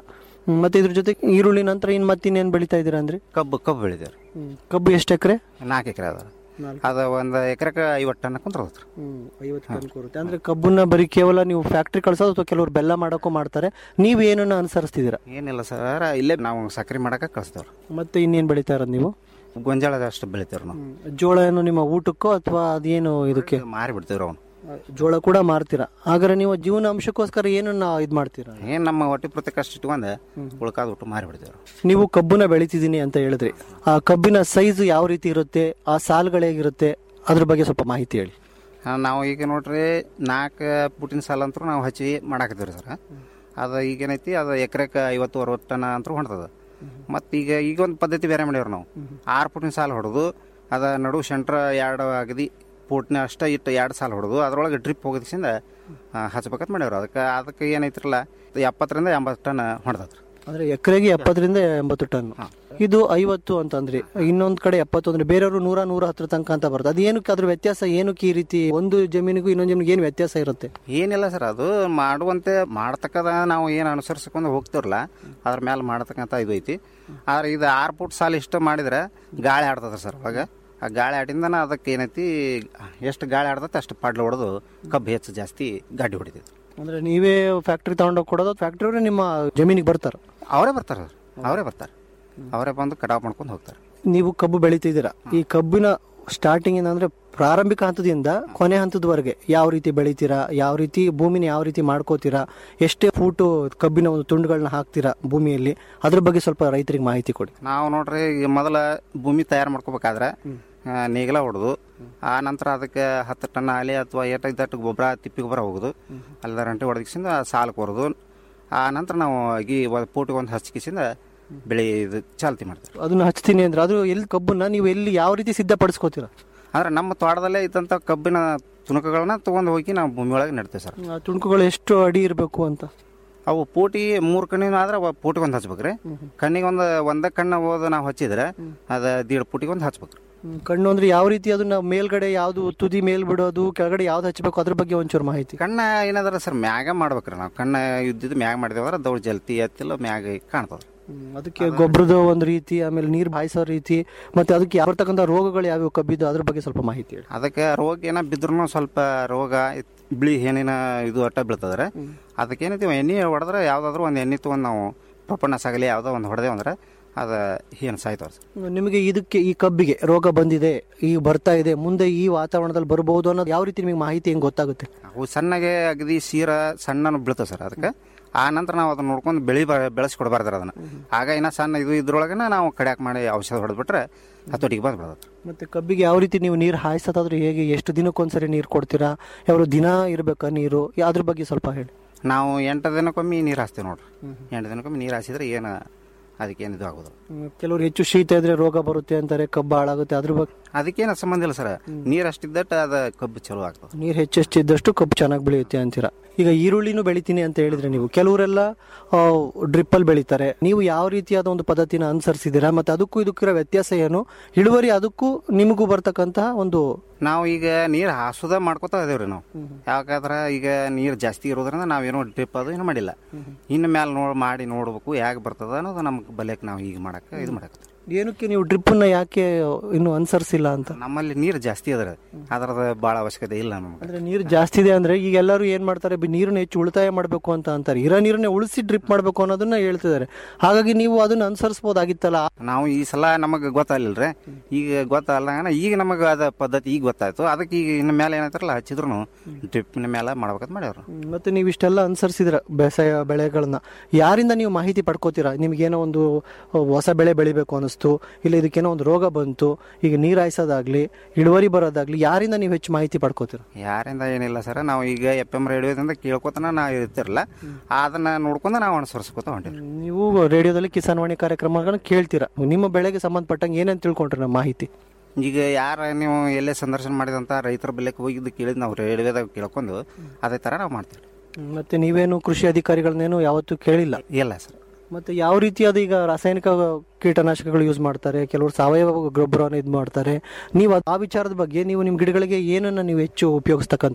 ಹ್ಮ್, ಮತ್ತೆ ಇದ್ರ ಜೊತೆ ಈರುಳ್ಳಿ ನಂತರ ಇನ್ ಮತ್ತಿನ್ನೇನ್ ಬೆಳಿತಾ ಇದೀರಾ ಅಂದ್ರೆ ಕಬ್ಬು ಕಬ್ಬು ಬೆಳಿದೇವ್ರಿ ಕಬ್ಬು ಎಷ್ಟು ಎಕರೆ ನಾಲ್ಕು ಎಕರೆ ಅದ ಅದ ಒಂದು ಎಕರೆಗೆ ಐವತ್ತು ಟನ್ ಕುಂತ್ರದ ಐವತ್ತು ಟನ್ ಕೂರುತ್ತೆ ಅಂದ್ರೆ ಕಬ್ಬನ್ನ ಬರೀ ಕೇವಲ ನೀವು ಫ್ಯಾಕ್ಟ್ರಿ ಕಳ್ಸೋದು ಅಥವಾ ಕೆಲವರು ಬೆಲ್ಲ ಮಾಡೋಕ್ಕೂ ಮಾಡ್ತಾರೆ ನೀವು ಏನನ್ನ ಅನುಸರಿಸ್ತಿದ್ದೀರಾ ಏನಿಲ್ಲ ಸರ್ ಇಲ್ಲೇ ನಾವು ಸಕ್ರೆ ಮಾಡಕ್ಕೆ ಕಳಿಸ್ತೇವ್ರಿ ಮತ್ತೆ ಇನ್ನೇನ್ ಬೆಳಿತಾ ಇರೋದು ನೀವು ಗೊಂಜಾಳದ ಅಷ್ಟು ಬೆಳಿತೇವ್ರಿ ನಾವು ಜೋಳ ಏನು ನಿಮ್ಮ ಊಟಕ್ಕೋ ಅಥವಾ ಅದೇನು ಇದಕ್ಕೆ ಮಾರಿ ಬಿಡ್ತೇವ್ರಿ ಅವ್ನು ಜೋಳ ಕೂಡ ಮಾರ್ತೀರಾ ಹಾಗಾದ್ರೆ ನೀವು ಜೀವನ ಅಂಶಕ್ಕೋಸ್ಕರ ಏನನ್ನ ಇದ್ ಮಾಡ್ತೀರಾ ಏನ್ ನಮ್ಮ ಹೊಟ್ಟೆ ಪ್ರತ್ಯೇಕ ಅಷ್ಟು ಇಟ್ಕೊಂಡೆ ಉಳ್ಕಾದ ಊಟ ಮಾರಿ ಬಿಡ್ತೇವ್ರಿ ನೀವು ಕಬ್ಬನ್ನ ಬೆಳಿತಿದ್ದೀನಿ ಅಂತ ಹೇಳಿದ್ರಿ ಆ ಕಬ್ಬಿನ ಸೈಜ್ ಯಾವ ರೀತಿ ಇರುತ್ತೆ ಆ ಸಾಲುಗಳು ಹೇಗಿರುತ್ತೆ ಅದ್ರ ಬಗ್ಗೆ ಸ್ವಲ್ಪ ಮಾಹಿತಿ ಹೇಳಿ ಆ, ನಾವು ಈಗ ನೋಡ್ರಿ ನಾಲ್ಕು ಪುಟಿನ ಸಾಲ ಅಂತೂ ನಾವು ಹಚ್ಚಿ ಮಾಡಾಕತ್ತೀವಿ ಸರ್ ಅದು ಈಗೇನೈತಿ ಅದು ಎಕರೆಕ್ಕೆ ಐವತ್ತು ಅರವತ್ತು ಟನ್ ಅಂತೂ ಹೊಂಟದ ಮತ್ತು ಈಗ ಈಗ ಒಂದು ಪದ್ಧತಿ ಬೇರೆ ಮಾಡ್ಯಾವ್ರಿ ನಾವು ಆರು ಪುಟಿನ ಸಾಲ ಹೊಡೆದು ಅದ ನಡು ಸೆಂಟ್ರ್ ಎರಡು ಅಗದಿ ಪೂಟ್ನ ಅಷ್ಟ ಇಟ್ಟು ಎರಡು ಸಾಲ ಹೊಡೆದು ಅದ್ರೊಳಗೆ ಡ್ರಿಪ್ ಹೋಗೋದ್ರಿಂದ ಹಚ್ಬೇಕಂತ ಮಾಡ್ಯಾವ್ರಿ ಅದಕ್ಕೆ ಅದಕ್ಕೆ ಏನೈತ್ರಲ್ಲ ಎಪ್ಪತ್ತರಿಂದ ಎಂಬತ್ತು ಟನ್ ಹೊಡೆದತ್ರಿ ಅಂದ್ರೆ ಎಕರೆಗೆ ಎಪ್ಪತ್ತರಿಂದ ಎಂಬತ್ತು ಟನ್ ಇದು ಐವತ್ತು ಅಂತಂದ್ರಿ ಇನ್ನೊಂದ್ ಕಡೆ ಎಪ್ಪತ್ತು ಅಂದ್ರೆ ಬೇರೆಯವರು ನೂರ ನೂರ ಹತ್ರ ತನಕ ಅಂತ ಬರುತ್ತೆ ಅದು ಏನಕ್ಕೆ ಅದ್ರ ವ್ಯತ್ಯಾಸ ಏನಕ್ಕೆ ಈ ರೀತಿ ಒಂದು ಜಮೀನಿಗೂ ಇನ್ನೊಂದು ಜಮೀನಿಗೆ ಏನು ವ್ಯತ್ಯಾಸ ಇರುತ್ತೆ ಏನಿಲ್ಲ ಸರ್ ಅದು ಮಾಡುವಂತೆ ಮಾಡ್ತಕ್ಕದ ನಾವು ಏನು ಅನುಸರಿಸ್ಕೊಂಡು ಹೋಗ್ತಿರಲ್ಲ ಅದ್ರ ಮೇಲೆ ಮಾಡತಕ್ಕಂಥ ಇದು ಐತಿ ಆದ್ರೆ ಇದು ಆರು ಫುಟ್ ಸಾಲ ಇಷ್ಟು ಮಾಡಿದ್ರೆ ಗಾಳಿ ಆಡ್ತದ ಸರ್ ಅವಾಗ ಆ ಗಾಳಿ ಆಡಿಂದನ ಅದಕ್ಕೆ ಏನೈತಿ ಎಷ್ಟು ಗಾಳಿ ಆಡ್ತೈತೆ ಅಷ್ಟು ಪಾಡ್ಲು ಹೊಡೆದು ಕಬ್ಬು ಹೆಚ್ಚು ಜಾಸ್ತಿ ಗಾಡಿ ಹೊಡಿತೈತಿ ಅಂದ್ರೆ ನೀವೇ ಫ್ಯಾಕ್ಟ್ರಿ ತಗೊಂಡೋಗಿ ಕೊಡೋದು ಫ್ಯಾಕ್ಟ್ರಿ ನಿಮ್ಮ ಜಮೀನಿಗೆ ಬರ್ತಾರ ಅವರೇ ಬರ್ತಾರೆ ಅವರೇ ಬರ್ತಾರೆ ಅವರೇ ಬಂದು ಕಟಾವ್ ಮಾಡ್ಕೊಂಡು ಹೋಗ್ತಾರೆ ನೀವು ಕಬ್ಬು ಬೆಳಿತಿದ್ದೀರಾ ಈ ಕಬ್ಬಿನ ಸ್ಟಾರ್ಟಿಂಗ್ ಅಂದ್ರೆ ಪ್ರಾರಂಭಿಕ ಹಂತದಿಂದ ಕೊನೆ ಹಂತದವರೆಗೆ ಯಾವ ರೀತಿ ಬೆಳಿತೀರಾ ಯಾವ ರೀತಿ ಭೂಮಿನ ಯಾವ ರೀತಿ ಮಾಡ್ಕೋತೀರಾ ಎಷ್ಟೇ ಫೂಟು ಕಬ್ಬಿನ ಒಂದು ತುಂಡುಗಳನ್ನ ಹಾಕ್ತೀರಾ ಭೂಮಿಯಲ್ಲಿ ಅದ್ರ ಬಗ್ಗೆ ಸ್ವಲ್ಪ ರೈತರಿಗೆ ಮಾಹಿತಿ ಕೊಡಿ ನಾವು ನೋಡ್ರಿ ಈಗ ಮೊದಲ ಭೂಮಿ ತಯಾರು ಮಾಡ್ಕೋಬೇಕಾದ್ರೆ ಆ, ನೇಗಿಲ ಹೊಡೆದು ಆ ನಂತರ ಅದಕ್ಕೆ ಹತ್ತು ಟನ್ ಆಲಿ ಅಥವಾ ಏಟಾಯ್ದಟ್ಟು ಗೊಬ್ಬರ ತಿಪ್ಪಿ ಗೊಬ್ಬರ ಹೋಗೋದು ಅಲ್ಲದ ರಂಟೆ ಹೊಡೆದಿಕ್ಸಿಂದ ಸಾಲಕ್ಕೆ ಬರೋದು ಆ ನಂತರ ನಾವು ಈ ಪೂಟಿಗೆ ಒಂದು ಹಚ್ಕಿಸಿಂದ ಬೆಳೆ ಇದು ಚಾಲ್ತಿ ಮಾಡ್ತೀವಿ ಅದನ್ನ ಹಚ್ತೀನಿ ಅಂದ್ರೆ ಅದು ಎಲ್ಲಿ ಕಬ್ಬನ್ನ ನೀವು ಎಲ್ಲಿ ಯಾವ ರೀತಿ ಸಿದ್ಧಪಡಿಸ್ಕೋತೀರಾ ಅಂದ್ರೆ ನಮ್ಮ ತೋಟದಲ್ಲೇ ಇದ್ದಂಥ ಕಬ್ಬಿನ ತುಣುಕುಗಳನ್ನ ತೊಗೊಂಡು ಹೋಗಿ ನಾವು ಭೂಮಿ ಒಳಗೆ ನೆಡ್ತೇವೆ ಸರ್ ಆ ತುಣುಕುಗಳು ಎಷ್ಟು ಅಡಿ ಇರಬೇಕು ಅಂತ ಅವು ಪೂಟಿ ಮೂರು ಕಣ್ಣಿನ ಆದ್ರೆ ಅವು ಪೂಟಿಗೆ ಒಂದು ಹಚ್ಬೇಕ್ರಿ ಕಣ್ಣಿಗೆ ಒಂದು ಒಂದೇ ಕಣ್ಣು ಹೋದ ನಾವು ಹಚ್ಚಿದ್ರೆ ಅದು ದೀಡ್ ಪೂಟಿಗೆ ಒಂದು ಹಚ್ಬೇಕ್ರಿ ಹ್ಮ್, ಕಣ್ಣು ಅಂದ್ರೆ ಯಾವ ರೀತಿ ಅದನ್ನ ಮೇಲ್ಗಡೆ ಯಾವ್ದು ತುದಿ ಮೇಲ್ ಬಿಡೋದು ಕೆಳಗಡೆ ಯಾವ್ದು ಹಚ್ಚಬೇಕು ಅದ್ರ ಬಗ್ಗೆ ಒಂಚೂರು ಮಾಹಿತಿ ಕಣ್ಣ ಏನಾದ್ರ ಸರ್ ಮ್ಯಾಗ ಮಾಡ್ಬೇಕ್ರಿ ನಾವು ಕಣ್ಣ ಇದ್ದಿದ್ದು ಮ್ಯಾಗ ಮಾಡಿದೇವ್ರ ದೌಡ್ ಜಲ್ತಿ ಎತ್ತಿಲ್ಲ ಮ್ಯಾಗ ಕಾಣ್ತದ ಅದಕ್ಕೆ ಗೊಬ್ಬರದ ಒಂದು ರೀತಿ ಆಮೇಲೆ ನೀರು ಬಾಯಿಸೋ ರೀತಿ ಮತ್ತೆ ಅದಕ್ಕೆ ಯಾವ ಬರ್ತಕ್ಕಂಥ ರೋಗಗಳು ಯಾವ್ಯಾವ ಕಬ್ಬಿದ್ದು ಅದ್ರ ಬಗ್ಗೆ ಸ್ವಲ್ಪ ಮಾಹಿತಿ ಹೇಳಿ ಅದಕ್ಕೆ ರೋಗ ಏನ ಬಿದ್ರು ಸ್ವಲ್ಪ ರೋಗ ಇತ್- ಬಿಳಿ ಏನೇನ ಇದು ಅಟ್ಟ ಬೀಳ್ತದ್ರೆ ಅದಕ್ಕೇನೈತಿ ಎಣ್ಣೆ ಹೊಡೆದ್ರೆ ಯಾವ್ದಾದ್ರು ಒಂದು ಎಣ್ಣೆ ತೊಗೊಂಡು ನಾವು ಪ್ರಪಣ್ಣ ಸಾಗಲಿ ಯಾವ್ದೋ ಒಂದು ಹೊಡೆದೇವು ಅಂದ್ರೆ ಅದು ಏನು ಸಾಯ್ತಾವ ಸರ್ ನಿಮಗೆ ಇದಕ್ಕೆ ಈ ಕಬ್ಬಿಗೆ ರೋಗ ಬಂದಿದೆ ಈಗ ಬರ್ತಾ ಇದೆ ಮುಂದೆ ಈ ವಾತಾವರಣದಲ್ಲಿ ಬರಬಹುದು ಅನ್ನೋದು ಯಾವ ರೀತಿ ನಿಮಗೆ ಮಾಹಿತಿ ಹೆಂಗ್ ಗೊತ್ತಾಗುತ್ತೆ ಅವು ಸಣ್ಣಗೆ ಅಗದಿ ಸೀರ ಸಣ್ಣ ಬೀಳ್ತಾವ ಸರ್ ಅದಕ್ಕೆ ಆ ನಂತರ ನಾವು ಅದನ್ನ ನೋಡ್ಕೊಂಡು ಬೆಳಿ ಬೆಳೆಸಿ ಕೊಡಬಾರ್ದಾರ ಅದನ್ನ ಆಗ ಇನ್ನ ಸಣ್ಣ ಇದು ಇದ್ರೊಳಗನ ನಾವು ಕಡ್ಯಾಕ್ ಮಾಡಿ ಔಷಧ ಹೊಡೆದ್ಬಿಟ್ರೆ ಹತ್ತೊಟ್ಟಿಗೆ ಬಂದ್ಬಿಡತ್ತೆ ಮತ್ತೆ ಕಬ್ಬಿಗೆ ಯಾವ ರೀತಿ ನೀವು ನೀರು ಹಾಯಿಸೋದಾದ್ರೆ ಹೇಗೆ ಎಷ್ಟು ದಿನಕ್ಕೊಂದ್ಸರಿ ನೀರು ಕೊಡ್ತೀರಾ ಯಾವ ದಿನ ಇರ್ಬೇಕಾ ನೀರು ಅದ್ರ ಬಗ್ಗೆ ಸ್ವಲ್ಪ ಹೇಳಿ ನಾವು ಎಂಟು ದಿನಕ್ಕೊಮ್ಮೆ ನೀರು ಹಾಸ್ತೀವಿ ನೋಡ್ರಿ ಎಂಟು ದಿನಕ್ಕೊಮ್ಮೆ ನೀರು ಹಾಸಿದ್ರೆ ಏನು ಅದಕ್ಕೇನು ಇದು ಆಗೋದು ಹ್ಮ್, ಕೆಲವರು ಹೆಚ್ಚು ಶೀತ ಇದ್ರೆ ರೋಗ ಬರುತ್ತೆ ಅಂತಾರೆ ಕಬ್ಬು ಹಾಳಾಗುತ್ತೆ ಅದ್ರ ಬಗ್ಗೆ ಅದಕ್ಕೇನು ಸಂಬಂಧ ಇಲ್ಲ ಸರ್ ನೀರು ಅಷ್ಟಿದ್ದಟ್ಟು ಅದು ಕಬ್ಬು ಚಲೋ ಆಗ್ತದೆ ನೀರು ಹೆಚ್ಚೆಷ್ಟಿದ್ದಷ್ಟು ಕಬ್ಬು ಚೆನ್ನಾಗಿ ಬೆಳೆಯುತ್ತೆ ಅಂತೀರಾ ಈಗ ಈರುಳ್ಳಿನೂ ಬೆಳಿತೀನಿ ಅಂತ ಹೇಳಿದ್ರೆ ನೀವು ಕೆಲವರೆಲ್ಲ ಡ್ರಿಪ್ಪಲ್ಲಿ ಬೆಳಿತಾರೆ ನೀವು ಯಾವ ರೀತಿಯಾದ ಒಂದು ಪದ್ಧತಿನ ಅನುಸರಿಸಿದ್ದೀರಾ ಮತ್ತೆ ಅದಕ್ಕೂ ಇದಕ್ಕಿರೋ ವ್ಯತ್ಯಾಸ ಏನು ಇಳುವರಿ ಅದಕ್ಕೂ ನಿಮಗೂ ಬರ್ತಕ್ಕಂತಹ ಒಂದು ನಾವು ಈಗ ನೀರು ಹಾಸೋದ ಮಾಡ್ಕೋತಾ ಇದೇವ್ರಿ ನಾವು ಯಾಕಂದ್ರೆ ಈಗ ನೀರು ಜಾಸ್ತಿ ಇರೋದ್ರಿಂದ ನಾವೇನೋ ಡ್ರಿಪ್ ಅದು ಏನು ಮಾಡಿಲ್ಲ ಇನ್ನು ಮೇಲೆ ನೋಡ್ ಮಾಡಿ ನೋಡ್ಬೇಕು ಯಾಕೆ ಬರ್ತದ ಅನ್ನೋದು ನಮ್ಗೆ ಬಲ್ಯಕ್ಕೆ ನಾವು ಈಗ ಮಾಡಕ್ಕೆ ಇದು ಮಾಡಕ್ಕೆ ಏನಕ್ಕೆ ನೀವು ಡ್ರಿಪ್ಪನ್ನ ಯಾಕೆ ಇನ್ನು ಅನುಸರಿಸಿಲ್ಲ ಅಂತ ನಮ್ಮಲ್ಲಿ ನೀರು ಜಾಸ್ತಿ ಅದ್ರ ಅದರದ ಭಾಳ ಅವಶ್ಯಕತೆ ಇಲ್ಲ ನಮ್ಗೆ ಅಂದ್ರೆ ನೀರು ಜಾಸ್ತಿ ಇದೆ ಅಂದ್ರೆ ಈಗ ಎಲ್ಲರೂ ಏನ್ ಮಾಡ್ತಾರೆ ಬಿ- ನೀರನ್ನ ಹೆಚ್ಚು ಉಳಿತಾಯ ಮಾಡಬೇಕು ಅಂತ ಅಂತಾರೆ ಇರೋ ನೀರನ್ನೇ ಉಳಿಸಿ ಡ್ರಿಪ್ ಮಾಡಬೇಕು ಅನ್ನೋದನ್ನ ಹೇಳ್ತಿದ್ದಾರೆ ಹಾಗಾಗಿ ನೀವು ಅದನ್ನ ಅನುಸರಿಸಬಹುದಾಗಿತ್ತಲ್ಲ ನಾವು ಈ ಸಲ ನಮಗೆ ಗೊತ್ತಾಗಲಿಲ್ರಿ ಈಗ ಗೊತ್ತಾಗಲ್ಲ ಈಗ ನಮಗೆ ಅದ ಪದ್ಧತಿ ಈಗ ಗೊತ್ತಾಯ್ತು ಅದಕ್ಕೆ ಈಗ ಇನ್ನು ಮೇಲೆ ಏನಾಯ್ತಾರಲ್ಲ ಹಚ್ಚಿದ್ರು ಡ್ರಿಪ್ನ ಮೇಲೆ ಮಾಡ್ಬೇಕಂತ ಮಾಡ್ಯಾವ್ರು ಹ್ಮ್, ಮತ್ತೆ ನೀವು ಇಷ್ಟೆಲ್ಲ ಅನುಸರಿಸಿದ್ರ ಬೇಸಾಯ ಬೆಳೆಗಳನ್ನ ಯಾರಿಂದ ನೀವು ಮಾಹಿತಿ ಪಡ್ಕೋತೀರಾ ನಿಮ್ಗೇನೋ ಒಂದು ಅಹ್, ಹೊಸ ಬೆಳೆ ಬೆಳಿಬೇಕು ಅನಿಸ್ತು ಇಲ್ಲ ಇದಕ್ಕೇನೋ ಒಂದು ರೋಗ ಬಂತು ಈಗ ನೀರ್ ಹಾಯಿಸೋದಾಗ್ಲಿ ಇಳುವರಿ ಬರೋದಾಗ್ಲಿ ಯಾರಿಂದ ನೀವು ಹೆಚ್ಚು ಮಾಹಿತಿ ಪಡ್ಕೋತೀರಾ ಯಾರಿಂದ ಏನಿಲ್ಲ ಸರ್ ನಾವು ಈಗ ಎಫ್ ಎಮ್ ರೇಡಿಯೋದಿಂದ ಕೇಳ್ಕೊತನ ನಾವು ಇರ್ತಿರಲ್ಲ ಅದನ್ನ ನೋಡ್ಕೊಂಡು ನಾವು ಅನುಸರಿಸ್ಕೊತ ಹೊಂಟಿವಿ ನೀವು ರೇಡಿಯೋದಲ್ಲಿ ಕಿಸಾನ್ ವಾಣಿ ಕಾರ್ಯಕ್ರಮಗಳನ್ನ ಕೇಳ್ತೀರಾ ನಿಮ್ಮ ಬೆಳೆಗೆ ಸಂಬಂಧಪಟ್ಟಂಗೆ ಏನೇನು ತಿಳ್ಕೊಂಡ್ರಿ ನಮ್ಮ ಮಾಹಿತಿ ಈಗ ಯಾರ ನೀವು ಎಲ್ಲೇ ಸಂದರ್ಶನ ಮಾಡಿದಂತ ರೈತರ ಬೆಲೆಗೆ ಹೋಗಿದ್ದು ಕೇಳಿದ್ ನಾವು ರೇಡಿಯೋದಾಗ ಕೇಳ್ಕೊಂಡು ಅದೇ ತರ ನಾವು ಮಾಡ್ತೀವಿ ಹ್ಮ್, ಮತ್ತೆ ನೀವೇನು ಕೃಷಿ ಅಧಿಕಾರಿಗಳನ್ನೇನು ಯಾವತ್ತೂ ಕೇಳಿಲ್ಲ ಇಲ್ಲ ಸರ್ ಮತ್ತೆ ಯಾವ ರೀತಿಯಾದ ಈಗ ರಾಸಾಯನಿಕ ಕೀಟನಾಶಕಗಳು ಯೂಸ್ ಮಾಡ್ತಾರೆ ಕೆಲವರು ಸಾವಯವ ಗೊಬ್ಬರವನ್ನು ಇದು ಮಾಡ್ತಾರೆ ನೀವು ಆ ವಿಚಾರದ ಬಗ್ಗೆ ನೀವು ನಿಮ್ಮ ಗಿಡಗಳಿಗೆ ಏನನ್ನ ನೀವು ಹೆಚ್ಚು ಉಪಯೋಗಿಸ್ತಕ್ಕಂಥದ್ದು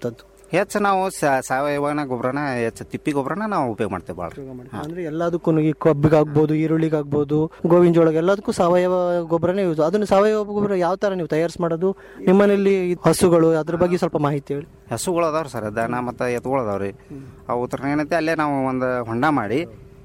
ಹೆಚ್ಚು ನಾವು ಸ- ಸಾವಯವನ ಗೊಬ್ಬರನ ಹೆಚ್ಚು ತಿಪ್ಪಿ ಗೊಬ್ಬರನ ನಾವು ಉಪಯೋಗ ಮಾಡ್ತೇವೆ ಭಾಳ ಅಂದ್ರೆ ಎಲ್ಲದಕ್ಕೂ ಈ ಕಬ್ಬಿಗಾಗ್ಬೋದು ಈರುಳ್ಳಿಗಾಗ್ಬೋದು ಗೋವಿನ ಜೋಳಗೆ ಎಲ್ಲದಕ್ಕೂ ಸಾವಯವ ಗೊಬ್ಬರನೇ ಯೂಸ್ ಅದನ್ನು ಸಾವಯವ ಗೊಬ್ಬರ ಯಾವ ತರ ನೀವು ತಯಾರಿಸಿ ಮಾಡೋದು ನಿಮ್ಮನೇಲಿ ಈ ಹಸುಗಳು ಅದ್ರ ಬಗ್ಗೆ ಸ್ವಲ್ಪ ಮಾಹಿತಿ ಹೇಳಿ ಹಸುಗಳು ಅದಾವ್ರಿ ಸರ್ ದನ ಮತ್ತು ಎತ್ತುಗಳು ಅದಾವ್ರಿ ಅವು ಥರ ಏನೈತೆ ಅಲ್ಲೇ ನಾವು ಒಂದು ಹೊಂಡ ಮಾಡಿ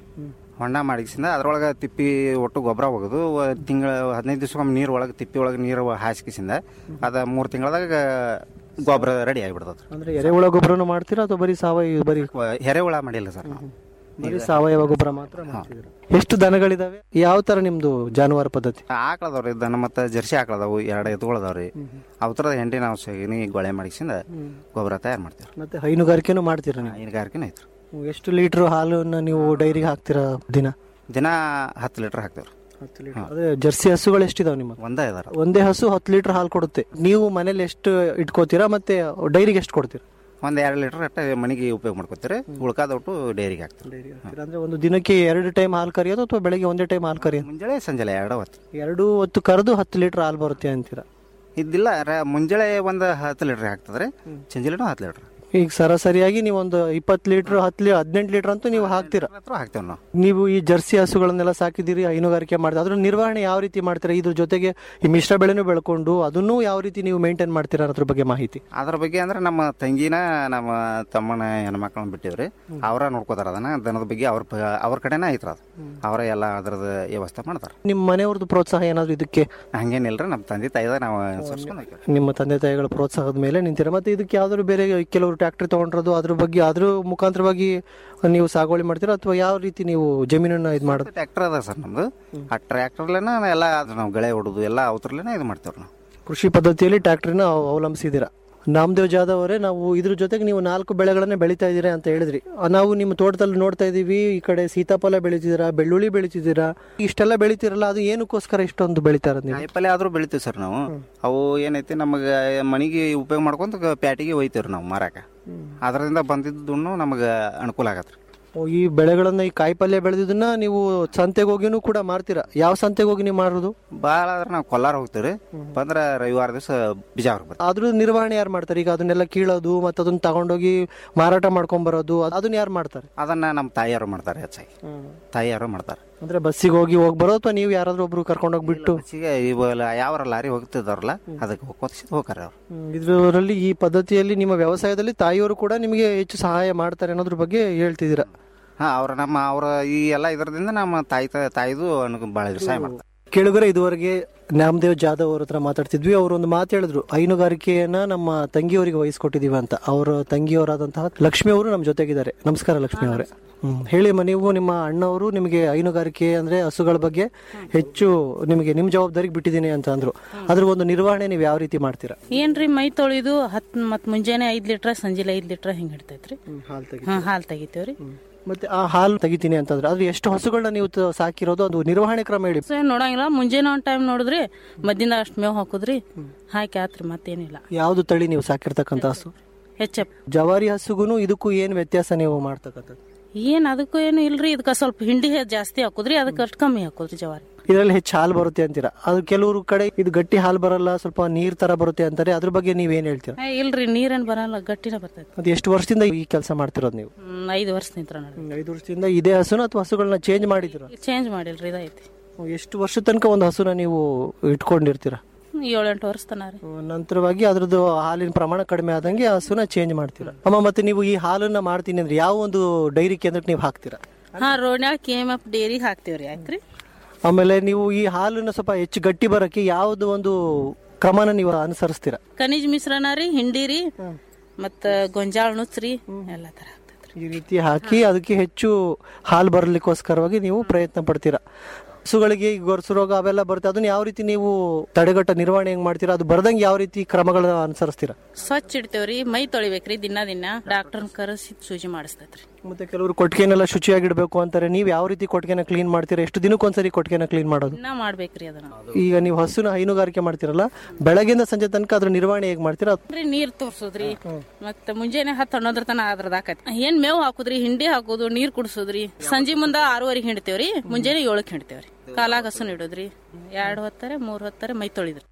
ಹೊಂಡ ಮಾಡಿಸಿಂದ ಅದ್ರೊಳಗೆ ತಿಪ್ಪಿ ಒಟ್ಟು ಗೊಬ್ಬರ ಒಗೆದು ತಿಂಗಳ ಹದಿನೈದು ದಿವ್ಸಕ್ಕೊಮ್ಮೆ ನೀರು ಒಳಗೆ ತಿಪ್ಪಿ ಒಳಗೆ ನೀರು ಹಾಸಿಕಿಸಿಂದ ಅದು ಮೂರು ತಿಂಗಳದಾಗ ಗೊಬ್ಬರ ರೆಡಿ ಆಗಿಬಿಡ್ತದೆ ಅಂದ್ರೆ ಎರೆಹುಳ ಗೊಬ್ಬರನು ಮಾಡ್ತೀರಾ ಅಥವಾ ಬರೀ ಸಾವಯವ ಬರೀ ಎರೆಹುಳ ಮಾಡಿಲ್ಲ ಸರ್ ನಾವು ಬರೀ ಸಾವಯವ ಗೊಬ್ಬರ ಮಾತ್ರ ಮಾಡ್ತಿದ್ದೀರಾ ಎಷ್ಟು ದನಗಳಿದಾವೆ ಯಾವ ತರ ನಿಮ್ದು ಜಾನುವಾರು ಪದ್ಧತಿ ಆಕಳದವ್ರಿ ದನ ಮತ್ತು ಜರ್ಸಿ ಆಕಳದವು ಎರಡು ಎತ್ತುಗಳದಾವ್ರಿ ಅವು ಥರದ ಹೆಂಡಿ ನಾವು ಸಗಣಿ ಗೊಳೆ ಮಾಡಿಸಿಂದ ಗೊಬ್ಬರ ತಯಾರು ಮಾಡ್ತೀವಿ ಮತ್ತೆ ಹೈನುಗಾರಿಕೆನೂ ಮಾಡ್ತೀರಾ ನೀವು ಹೈನುಗಾರಿಕೆನೂ ಐತ್ರಿ ಎಷ್ಟು ಲೀಟರ್ ಹಾಲನ್ನ ನೀವು ಡೈರಿಗೆ ಹಾಕ್ತೀರಾ ದಿನ ದಿನ ಹತ್ತು ಲೀಟರ್ ಹಾಕ್ತೇವ್ರಿ ಅದೇ ಜರ್ಸಿ ಹಸುಗಳು ಎಷ್ಟಿದಾವೆ ನಿಮ್ಮ ಒಂದೇ ಇದಾರ ಒಂದೇ ಹಸು ಹತ್ತು ಲೀಟರ್ ಹಾಲು ಕೊಡುತ್ತೆ ನೀವು ಮನೇಲಿ ಎಷ್ಟು ಇಟ್ಕೋತೀರಾ ಮತ್ತೆ ಡೈರಿಗೆ ಎಷ್ಟು ಕೊಡ್ತೀರಾ ಒಂದು ಎರಡು ಲೀಟರ್ ಅಟ್ಟ ಮನೆಗೆ ಉಪಯೋಗ ಮಾಡ್ಕೊತೀರಿ ಉಳ್ಕಾದೊಟ್ಟು ಡೈರಿಗೆ ಹಾಕ್ತೀವಿ ಅಂದ್ರೆ ಒಂದು ದಿನಕ್ಕೆ ಎರಡು ಟೈಮ್ ಹಾಲು ಕರಿಯೋದು ಅಥವಾ ಬೆಳಗ್ಗೆ ಒಂದೇ ಟೈಮ್ ಹಾಲು ಕರಿಯೋದು ಮುಂಜಾನೆ ಸಂಜೆ ಎರಡು ಹೊತ್ತು ಎರಡು ಹೊತ್ತು ಕರೆದು ಹತ್ತು ಲೀಟರ್ ಹಾಲು ಬರುತ್ತೆ ಅಂತೀರಾ ಇದ್ದಿಲ್ಲ ರ- ಮುಂಜಾನೆ ಒಂದು ಹತ್ತು ಲೀಟರ್ ಹಾಕ್ತದ್ರಿ ಸಂಜೆನೂ ಹತ್ತು ಲೀಟರ್ ಈಗ ಸರಾಸರಿಯಾಗಿ ನೀವು ಒಂದು ಇಪ್ಪತ್ತು ಲೀಟರ್ ಹತ್ತು ಲೀಟರ್ ಹದಿನೆಂಟು ಲೀಟರ್ ಅಂತೂ ನೀವು ಹಾಕ್ತೀರಾ ಹಾಕ್ತೇವೆ ನಾವು ನೀವು ಈ ಜರ್ಸಿ ಹಸುಗಳನ್ನೆಲ್ಲ ಸಾಕಿದ್ದೀರಿ ಹೈನುಗಾರಿಕೆ ಮಾಡಿದ್ರೆ ಅದ್ರ ನಿರ್ವಹಣೆ ಯಾವ ರೀತಿ ಮಾಡ್ತೀರಾ ಇದ್ರ ಜೊತೆಗೆ ಈ ಮಿಶ್ರ ಬೆಳೆನೂ ಬೆಳ್ಕೊಂಡು ಅದನ್ನೂ ಯಾವ ರೀತಿ ನೀವು ಮೇಂಟೈನ್ ಮಾಡ್ತೀರಾ ಅದ್ರ ಬಗ್ಗೆ ಮಾಹಿತಿ ಅದ್ರ ಬಗ್ಗೆ ಅಂದ್ರೆ ನಮ್ಮ ತಂಗಿನ ನಮ್ಮ ತಮ್ಮನ ಹೆಣ್ಮಕ್ಳನ್ನ ಬಿಟ್ಟಿವ್ರಿ ಅವರ ನೋಡ್ಕೋತಾರ ಅದನ್ನ ದನದ ಬಗ್ಗೆ ಅವ್ರ ಪ- ಅವ್ರ ಕಡೆನೇ ಐತ್ರ ಅದು ಅವರ ಎಲ್ಲ ಅದ್ರದ್ದು ವ್ಯವಸ್ಥೆ ಮಾಡ್ತಾರೆ ನಿಮ್ಮ ಮನೆಯವ್ರದ್ದು ಪ್ರೋತ್ಸಾಹ ಏನಾದ್ರು ಇದಕ್ಕೆ ಹಂಗೇನಿಲ್ರಿ ನಮ್ಮ ತಂದೆ ತಾಯಿದ ನಾವು ಅನುಸರಿಸ್ಕೊಂಡು ಹೋಗ್ತೀವಿ. ನಿಮ್ಮ ತಂದೆ ತಾಯಿಗಳ ಪ್ರೋತ್ಸಾಹದ ಮೇಲೆ ನಿಂತೀರ ಮತ್ತೆ ಇದಕ್ಕೆ ಯಾವ್ದಾದ್ರು ಬೇರೆ ಕೆಲವರು ಟ್ರ್ಯಾಕ್ಟರ್ ತಗೊಂಡಿರೋದು ಅದ್ರ ಬಗ್ಗೆ ಅದ್ರ ಮುಖಾಂತರವಾಗಿ ನೀವು ಸಾಗುವಳಿ ಮಾಡ್ತೀರಾ ಅಥವಾ ಯಾವ ರೀತಿ ನೀವು ಜಮೀನನ್ನ ಇದು ಮಾಡೋದು ಟ್ರ್ಯಾಕ್ಟರ್ ಅದ ಸರ್ ನಮ್ದು ಆ ಟ್ರ್ಯಾಕ್ಟರ್ಲೇನ ಎಲ್ಲ ಅದು ನಾವು ಗಳೆ ಹೊಡೋದು ಎಲ್ಲ ಅವತ್ರಲೇನೆ ಇದು ಮಾಡ್ತೇವ್ರಿ ನಾವು ಕೃಷಿ ಪದ್ಧತಿಯಲ್ಲಿ ಟ್ರ್ಯಾಕ್ಟರ್ನ ಅವಲಂಬಿಸಿದ್ದೀರಾ ನಾಮದೇವ್ ಜಾಧವ್ ಅವರೇ ನಾವು ಇದ್ರ ಜೊತೆಗೆ ನೀವು ನಾಲ್ಕು ಬೆಳೆಗಳನ್ನ ಬೆಳೀತಾ ಇದ್ದೀರಾ ಅಂತ ಹೇಳಿದ್ರಿ ಆ, ನಾವು ನಿಮ್ಮ ತೋಟದಲ್ಲಿ ನೋಡ್ತಾ ಇದೀವಿ ಈ ಕಡೆ ಸೀತಾಫಲ ಬೆಳಿತಿದ್ದೀರಾ ಬೆಳ್ಳುಳ್ಳಿ ಬೆಳಿತಿದ್ದೀರಾ ಇಷ್ಟೆಲ್ಲ ಬೆಳಿತೀರಲ್ಲ ಅದು ಏನಕ್ಕೋಸ್ಕರ ಇಷ್ಟೊಂದು ಬೆಳಿತಾ ಇರೋದು ನೀವು ಕಾಯಿಪಲ್ಲೆ ಆದ್ರೂ ಬೆಳಿತೀವಿ ಸರ್ ನಾವು ಅವು ಏನೈತಿ ನಮಗೆ ಮನೆಗೆ ಉಪಯೋಗ ಮಾಡ್ಕೊಂತ ಪ್ಯಾಟಿಗೆ ಒಯ್ತೀವ್ರಿ ನಾವು ಮಾರಾಕ ಅದರಿಂದ ಬಂದಿದ್ದು ದುಡ್ಡು ನಮಗೆ ಅನುಕೂಲ ಆಗತ್ರಿ ಓ, ಈ ಬೆಳೆಗಳನ್ನ ಈ ಕಾಯಿಪಲ್ಯ ಬೆಳೆದಿದ್ದನ್ನ ನೀವು ಸಂತೆಗೆ ಹೋಗಿನೂ ಕೂಡ ಮಾರ್ತೀರಾ ಯಾವ ಸಂತೆಗೆ ಹೋಗಿ ನೀವು ಮಾರೋದು ಭಾಳ ಆದ್ರೆ ನಾವು ಕೊಲ್ಲಾರ ಹೋಗ್ತೀವಿ ಬಂದ್ರೆ ರವಿವಾರ ದಿವಸ ಬಿಜಾವ್ರ ಬರ್ತೀವಿ ಅದ್ರ ನಿರ್ವಹಣೆ ಯಾರು ಮಾಡ್ತಾರೆ ಈಗ ಅದನ್ನೆಲ್ಲ ಕೀಳೋದು ಮತ್ತೆ ಅದನ್ನ ತಗೊಂಡೋಗಿ ಮಾರಾಟ ಮಾಡ್ಕೊಂಡ್ ಬರೋದು ಅದನ್ನ ಯಾರು ಮಾಡ್ತಾರೆ ಅದನ್ನ ನಮ್ಮ ತಾಯಿಯವರು ಮಾಡ್ತಾರೆ ಹೆಚ್ಚಾಗಿ ತಾಯಿಯವರು ಮಾಡ್ತಾರೆ ಅಂದ್ರೆ ಬಸ್ಸಿಗೆ ಹೋಗಿ ಹೋಗಿ ಬರೋ ಅಥವಾ ನೀವು ಯಾರಾದ್ರೂ ಒಬ್ರು ಕರ್ಕೊಂಡೋಗಿ ಬಿಟ್ಟು ಬಸ್ಸಿಗೆ ಇವೆಲ್ಲ ಯಾವ ಲಾರಿ ಹೋಗ್ತಿದಾರಲ್ಲ ಅದಕ್ಕೆ ಹೋಗ್ಕೊತಿಸಿದ್ ಹೋಗ್ತಾರೆ ಅವ್ರು ಹ್ಮ್, ಇದರಲ್ಲಿ ಈ ಪದ್ಧತಿಯಲ್ಲಿ ನಿಮ್ಮ ವ್ಯವಸಾಯದಲ್ಲಿ ತಾಯಿಯವರು ಕೂಡ ನಿಮಗೆ ಹೆಚ್ಚು ಸಹಾಯ ಮಾಡ್ತಾರೆ ಅನ್ನೋದ್ರ ಬಗ್ಗೆ ಹೇಳ್ತಿದ್ದೀರಾ ಹಾ ಅವ್ರ ನಮ್ಮ ಅವರ ಈ ಎಲ್ಲ ಇದರದಿಂದ ನಮ್ಮ ತಾಯಿ ತಾಯಿದು ಅನುಕೂಲ ಭಾಳ ಸಹಾಯ ಮಾಡ್ತಾರೆ ಕೇಳುಗರೆ ಇದುವರೆಗೆ ನಾಮದೇವ್ ಜಾಧವ್ ಅವ್ರ ಹತ್ರ ಮಾತಾಡ್ತಿದ್ವಿ ಅವರು ಒಂದು ಮಾತು ಹೇಳಿದ್ರು ಹೈನುಗಾರಿಕೆಯನ್ನ ನಮ್ಮ ತಂಗಿಯವರಿಗೆ ವಹಿಸ್ಕೊಟ್ಟಿದೀವಿ ಅಂತ ಅವರ ತಂಗಿಯವರಾದಂತಹ ಲಕ್ಷ್ಮಿ ಅವರು ನಮ್ಮ ಜೊತೆಗಿದ್ದಾರೆ ನಮಸ್ಕಾರ ಲಕ್ಷ್ಮಿ ಅವರೇ ಹ್ಮ್ ಹೇಳಿ ಅಮ್ಮ, ನೀವು ನಿಮ್ಮ ಅಣ್ಣವರು ನಿಮಗೆ ಹೈನುಗಾರಿಕೆ ಅಂದ್ರೆ ಹಸುಗಳ ಬಗ್ಗೆ ಹೆಚ್ಚು ನಿಮಗೆ ನಿಮ್ ಜವಾಬ್ದಾರಿಗೆ ಬಿಟ್ಟಿದ್ದೀನಿ ಅಂತ ಅಂದ್ರು ಅದ್ರ ಒಂದು ನಿರ್ವಹಣೆ ನೀವು ಯಾವ ರೀತಿ ಮಾಡ್ತೀರಾ ಏನ್ರಿ ಮೈ ತೊಳಿದು ಹತ್ ಮತ್ ಮುಂಜಾನೆ ಐದ್ ಲೀಟ್ರ್ ಸಂಜೆಲೆ ಐದ್ ಲೀಟ್ರ್ ಹಿಂಗ್ ಹಿಡ್ತೈತ್ರಿ ಹಾಲು ಹಾ ಹಾಲ್ ತೆಗಿತೇವ್ರಿ ಮತ್ತೆ ಆ ಹಾಲು ತೆಗಿತೀನಿ ಅಂತಂದ್ರೆ ಅದ್ರ ಎಷ್ಟು ಹಸುಗಳನ್ನ ನೀವು ತ- ಸಾಕಿರೋದು ಅದು ನಿರ್ವಹಣೆ ಕ್ರಮ ಹೇಳಿ ಸೊ ಏನ್ ನೋಡಂಗಿಲ್ಲ ಮುಂಜಾನೆ ಒಂದ್ ಟೈಮ್ ನೋಡಿದ್ರಿ ಮದ್ದಿಂದ ಅಷ್ಟ್ ಮೇವ್ ಹಾಕುದ್ರಿ ಹಾಕಿ ಆತ್ರಿ ಮತ್ತೇನಿಲ್ಲ ಯಾವ್ದು ತಳಿ ನೀವು ಸಾಕಿರ್ತಕ್ಕಂಥ ಹಸು ಹೆಚ್ಚಪ್ ಜವಾರಿ ಹಸುಗುನು ಇದಕ್ಕೂ ಏನ್ ವ್ಯತ್ಯಾಸ ನೀವು ಮಾಡ್ತಕ್ಕಂಥದ್ದು ಏನ್ ಅದಕ್ಕೂ ಏನು ಇಲ್ರಿ ಇದಕ್ಕ ಸ್ವಲ್ಪ ಹಿಂಡಿ ಜಾಸ್ತಿ ಹಾಕುದ್ರಿ ಅದಕ್ಕೆ ಅಷ್ಟ್ ಕಮ್ಮಿ ಹಾಕುದ್ರಿ ಜವಾರಿ ಇದರಲ್ಲಿ ಹೆಚ್ಚು ಹಾಲು ಬರುತ್ತೆ ಅಂತೀರಾ ಅದು ಕೆಲವರು ಕಡೆ ಇದು ಗಟ್ಟಿ ಹಾಲು ಬರಲ್ಲ ಸ್ವಲ್ಪ ನೀರ್ ತರ ಬರುತ್ತೆ ಅಂತಾರೆ ಅದ್ರ ಬಗ್ಗೆ ನೀವೇನ್ ಹೇಳ್ತೀರಾ ಏ, ಇಲ್ರಿ ನೀರೇನ್ ಬರಲ್ಲ ಗಟ್ಟಿನ ಬರ್ತೈತಿ ಅದು ಎಷ್ಟು ವರ್ಷದಿಂದ ಈ ಕೆಲಸ ಮಾಡ್ತಿರೋದು ನೀವು ಹ್ಮ್, ಐದ್ ವರ್ಷ ನಿಂತ್ರ ನೋಡಿ ಐದು ವರ್ಷದಿಂದ ಇದೇ ಹಸುನ ಅಥವಾ ಹಸುಗಳನ್ನ ಚೇಂಜ್ ಮಾಡಿದಿರ ಚೇಂಜ್ ಮಾಡಿಲ್ರಿ ಇದೈತಿ ಎಷ್ಟು ವರ್ಷ ತನಕ ಒಂದು ಹಸುನ ನೀವು ಇಟ್ಕೊಂಡಿರ್ತೀರಾ ಏಳೆಂಟು ವರ್ಷ ತನ ರೀ ನಂತರವಾಗಿ ಅದ್ರದ್ದು ಹಾಲಿನ ಪ್ರಮಾಣ ಕಡಿಮೆ ಆದಂಗೆ ಆ ಹಸುನ ಚೇಂಜ್ ಮಾಡ್ತೀರಾ ಅಮ್ಮ ಮತ್ತೆ ನೀವು ಈ ಹಾಲನ್ನ ಮಾಡ್ತೀನಿ ಅಂದ್ರೆ ಯಾವ ಒಂದು ಡೈರಿ ಕೇಂದ್ರಕ್ಕೆ ನೀವು ಹಾಕ್ತೀರಾ ಹಾ ರೋಡ್ನ್ಯಾಗ ಕೆ ಎಮ್ ಎಫ್ ಡೇರಿ ಹಾಕ್ತಿವ್ರಿ ಯಾಕ್ರಿ ಆಮೇಲೆ ನೀವು ಈ ಹಾಲನ್ನ ಸ್ವಲ್ಪ ಹೆಚ್ಚು ಗಟ್ಟಿ ಬರಕ್ಕೆ ಯಾವ್ದು ಒಂದು ಕ್ರಮನ ನೀವು ಅನುಸರಿಸ್ತೀರಾ ಖನಿಜ್ ಮಿಶ್ರಣ ರೀ ಹಿಂಡಿ ರೀ ಮತ್ತ ಗೊಂಜಾಳ ನುಚ್ಚ್ರಿ ಎಲ್ಲ ತರ ಈ ರೀತಿ ಹಾಕಿ ಅದಕ್ಕೆ ಹೆಚ್ಚು ಹಾಲು ಬರಲಿಕ್ಕೋಸ್ಕರವಾಗಿ ನೀವು ಪ್ರಯತ್ನ ಪಡ್ತೀರಾ ಹಸುಗಳಿಗೆ ಈ ಗೊರಸು ರೋಗ ಅವೆಲ್ಲ ಬರುತ್ತೆ ಅದನ್ನ ಯಾವ ರೀತಿ ನೀವು ತಡೆಗಟ್ಟ ನಿರ್ವಹಣೆ ಹೆಂಗ್ ಮಾಡ್ತೀರಾ ಅದು ಬರ್ದಂಗೆ ಯಾವ ರೀತಿ ಕ್ರಮಗಳನ್ನ ಅನುಸರಿಸ್ತೀರಾ ಸ್ವಚ್ಛ ಇಡ್ತೇವ್ರಿ ಮೈ ತೊಳಿಬೇಕ್ರಿ ದಿನ ದಿನ ಡಾಕ್ಟರ್ನ ಕರೆಸಿ ಸೂಜಿ ಮಾಡಿಸ್ತೈತ್ರಿ ಮತ್ತೆ ಕೆಲವರು ಕೊಟ್ಟಿಗೆನೆಲ್ಲ ಶುಚಿಯಾಗಿಡ್ಬೇಕು ಅಂತಾರೆ ನೀವು ಯಾವ ರೀತಿ ಕೊಟ್ಟಿಗೆನ ಕ್ಲೀನ್ ಮಾಡ್ತೀರಾ ಎಷ್ಟು ದಿನಕ್ಕೊಂದ್ಸರಿ ಕೊಟ್ಟಿಗೆನ ಕ್ಲೀನ್ ಮಾಡೋದು ದಿನ ಮಾಡ್ಬೇಕ್ರಿ ಅದನ್ನ ಈಗ ನೀವು ಹಸುನ ಹೈನುಗಾರಿಕೆ ಮಾಡ್ತೀರಲ್ಲ ಬೆಳಗ್ಗೆಯಿಂದ ಸಂಜೆ ತನಕ ಅದ್ರ ನಿರ್ವಹಣೆ ಹೇಗ್ ಮಾಡ್ತೀರಾ ರೀ ನೀರ್ ತೋರ್ಸುದ್ರಿ ಮತ್ತ ಮುಂಜಾನೆ ಹತ್ತು ಹನ್ನೊಂದ್ರ ತನ ಅದ್ರದ್ ಆಕತಿ ಏನ್ ಮೇವ್ ಹಾಕುದ್ರಿ ಹಿಂಡಿ ಹಾಕುದು ನೀರ್ ಕುಡ್ಸುದ್ರಿ ಸಂಜೆ ಮುಂದ ಆರೂವರೆಗೆ ಹಿಂಡ್ತೇವ್ರಿ ಮುಂಜಾನೆ ಏಳಕ್ ಹಿಂಡ್ತೇವ್ರಿ ಕಾಲಾಗ ಹಸುನ್ ಇಡುದ್ರಿ ಎರಡ್ ಹೊತ್ತಾರೆ ಮೂರ್ ಹೊತ್ತಾರೆ ಮೈ ತೊಳಿದ್ರಿ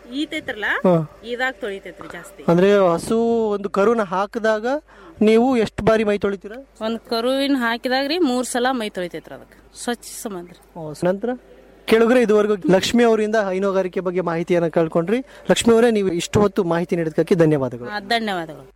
ಈತೈತ್ರಲ್ಲ ಹಾ. ಇದಾಗ ತೊಳಿತೈತ್ರಿ ಜಾಸ್ತಿ ಅಂದ್ರೆ ಹಸು ಒಂದು ಕರುನ ಹಾಕಿದಾಗ ನೀವು ಎಷ್ಟು ಬಾರಿ ಮೈ ತೊಳಿತೀರಾ ಒಂದ್ ಕರುವಿನ ಹಾಕಿದಾಗ್ರಿ ಮೂರ್ ಸಲ ಮೈ ತೊಳಿತೈತ್ರಿ ಅದಕ್ಕೆ ಸ್ವಚ್ಛ ಸಂಬಂಧ ನಂತರ ಕೆಳಗರೆ ಇದುವರೆಗೂ ಲಕ್ಷ್ಮಿ ಅವರಿಂದ ಹೈನುಗಾರಿಕೆ ಬಗ್ಗೆ ಮಾಹಿತಿಯನ್ನು ಕಳ್ಕೊಂಡ್ರಿ ಲಕ್ಷ್ಮಿ ಅವರೇ ನೀವು ಇಷ್ಟು ಹೊತ್ತು ಮಾಹಿತಿ ನೀಡಿದ್ದಕ್ಕೆ ಧನ್ಯವಾದಗಳು ಧನ್ಯವಾದಗಳು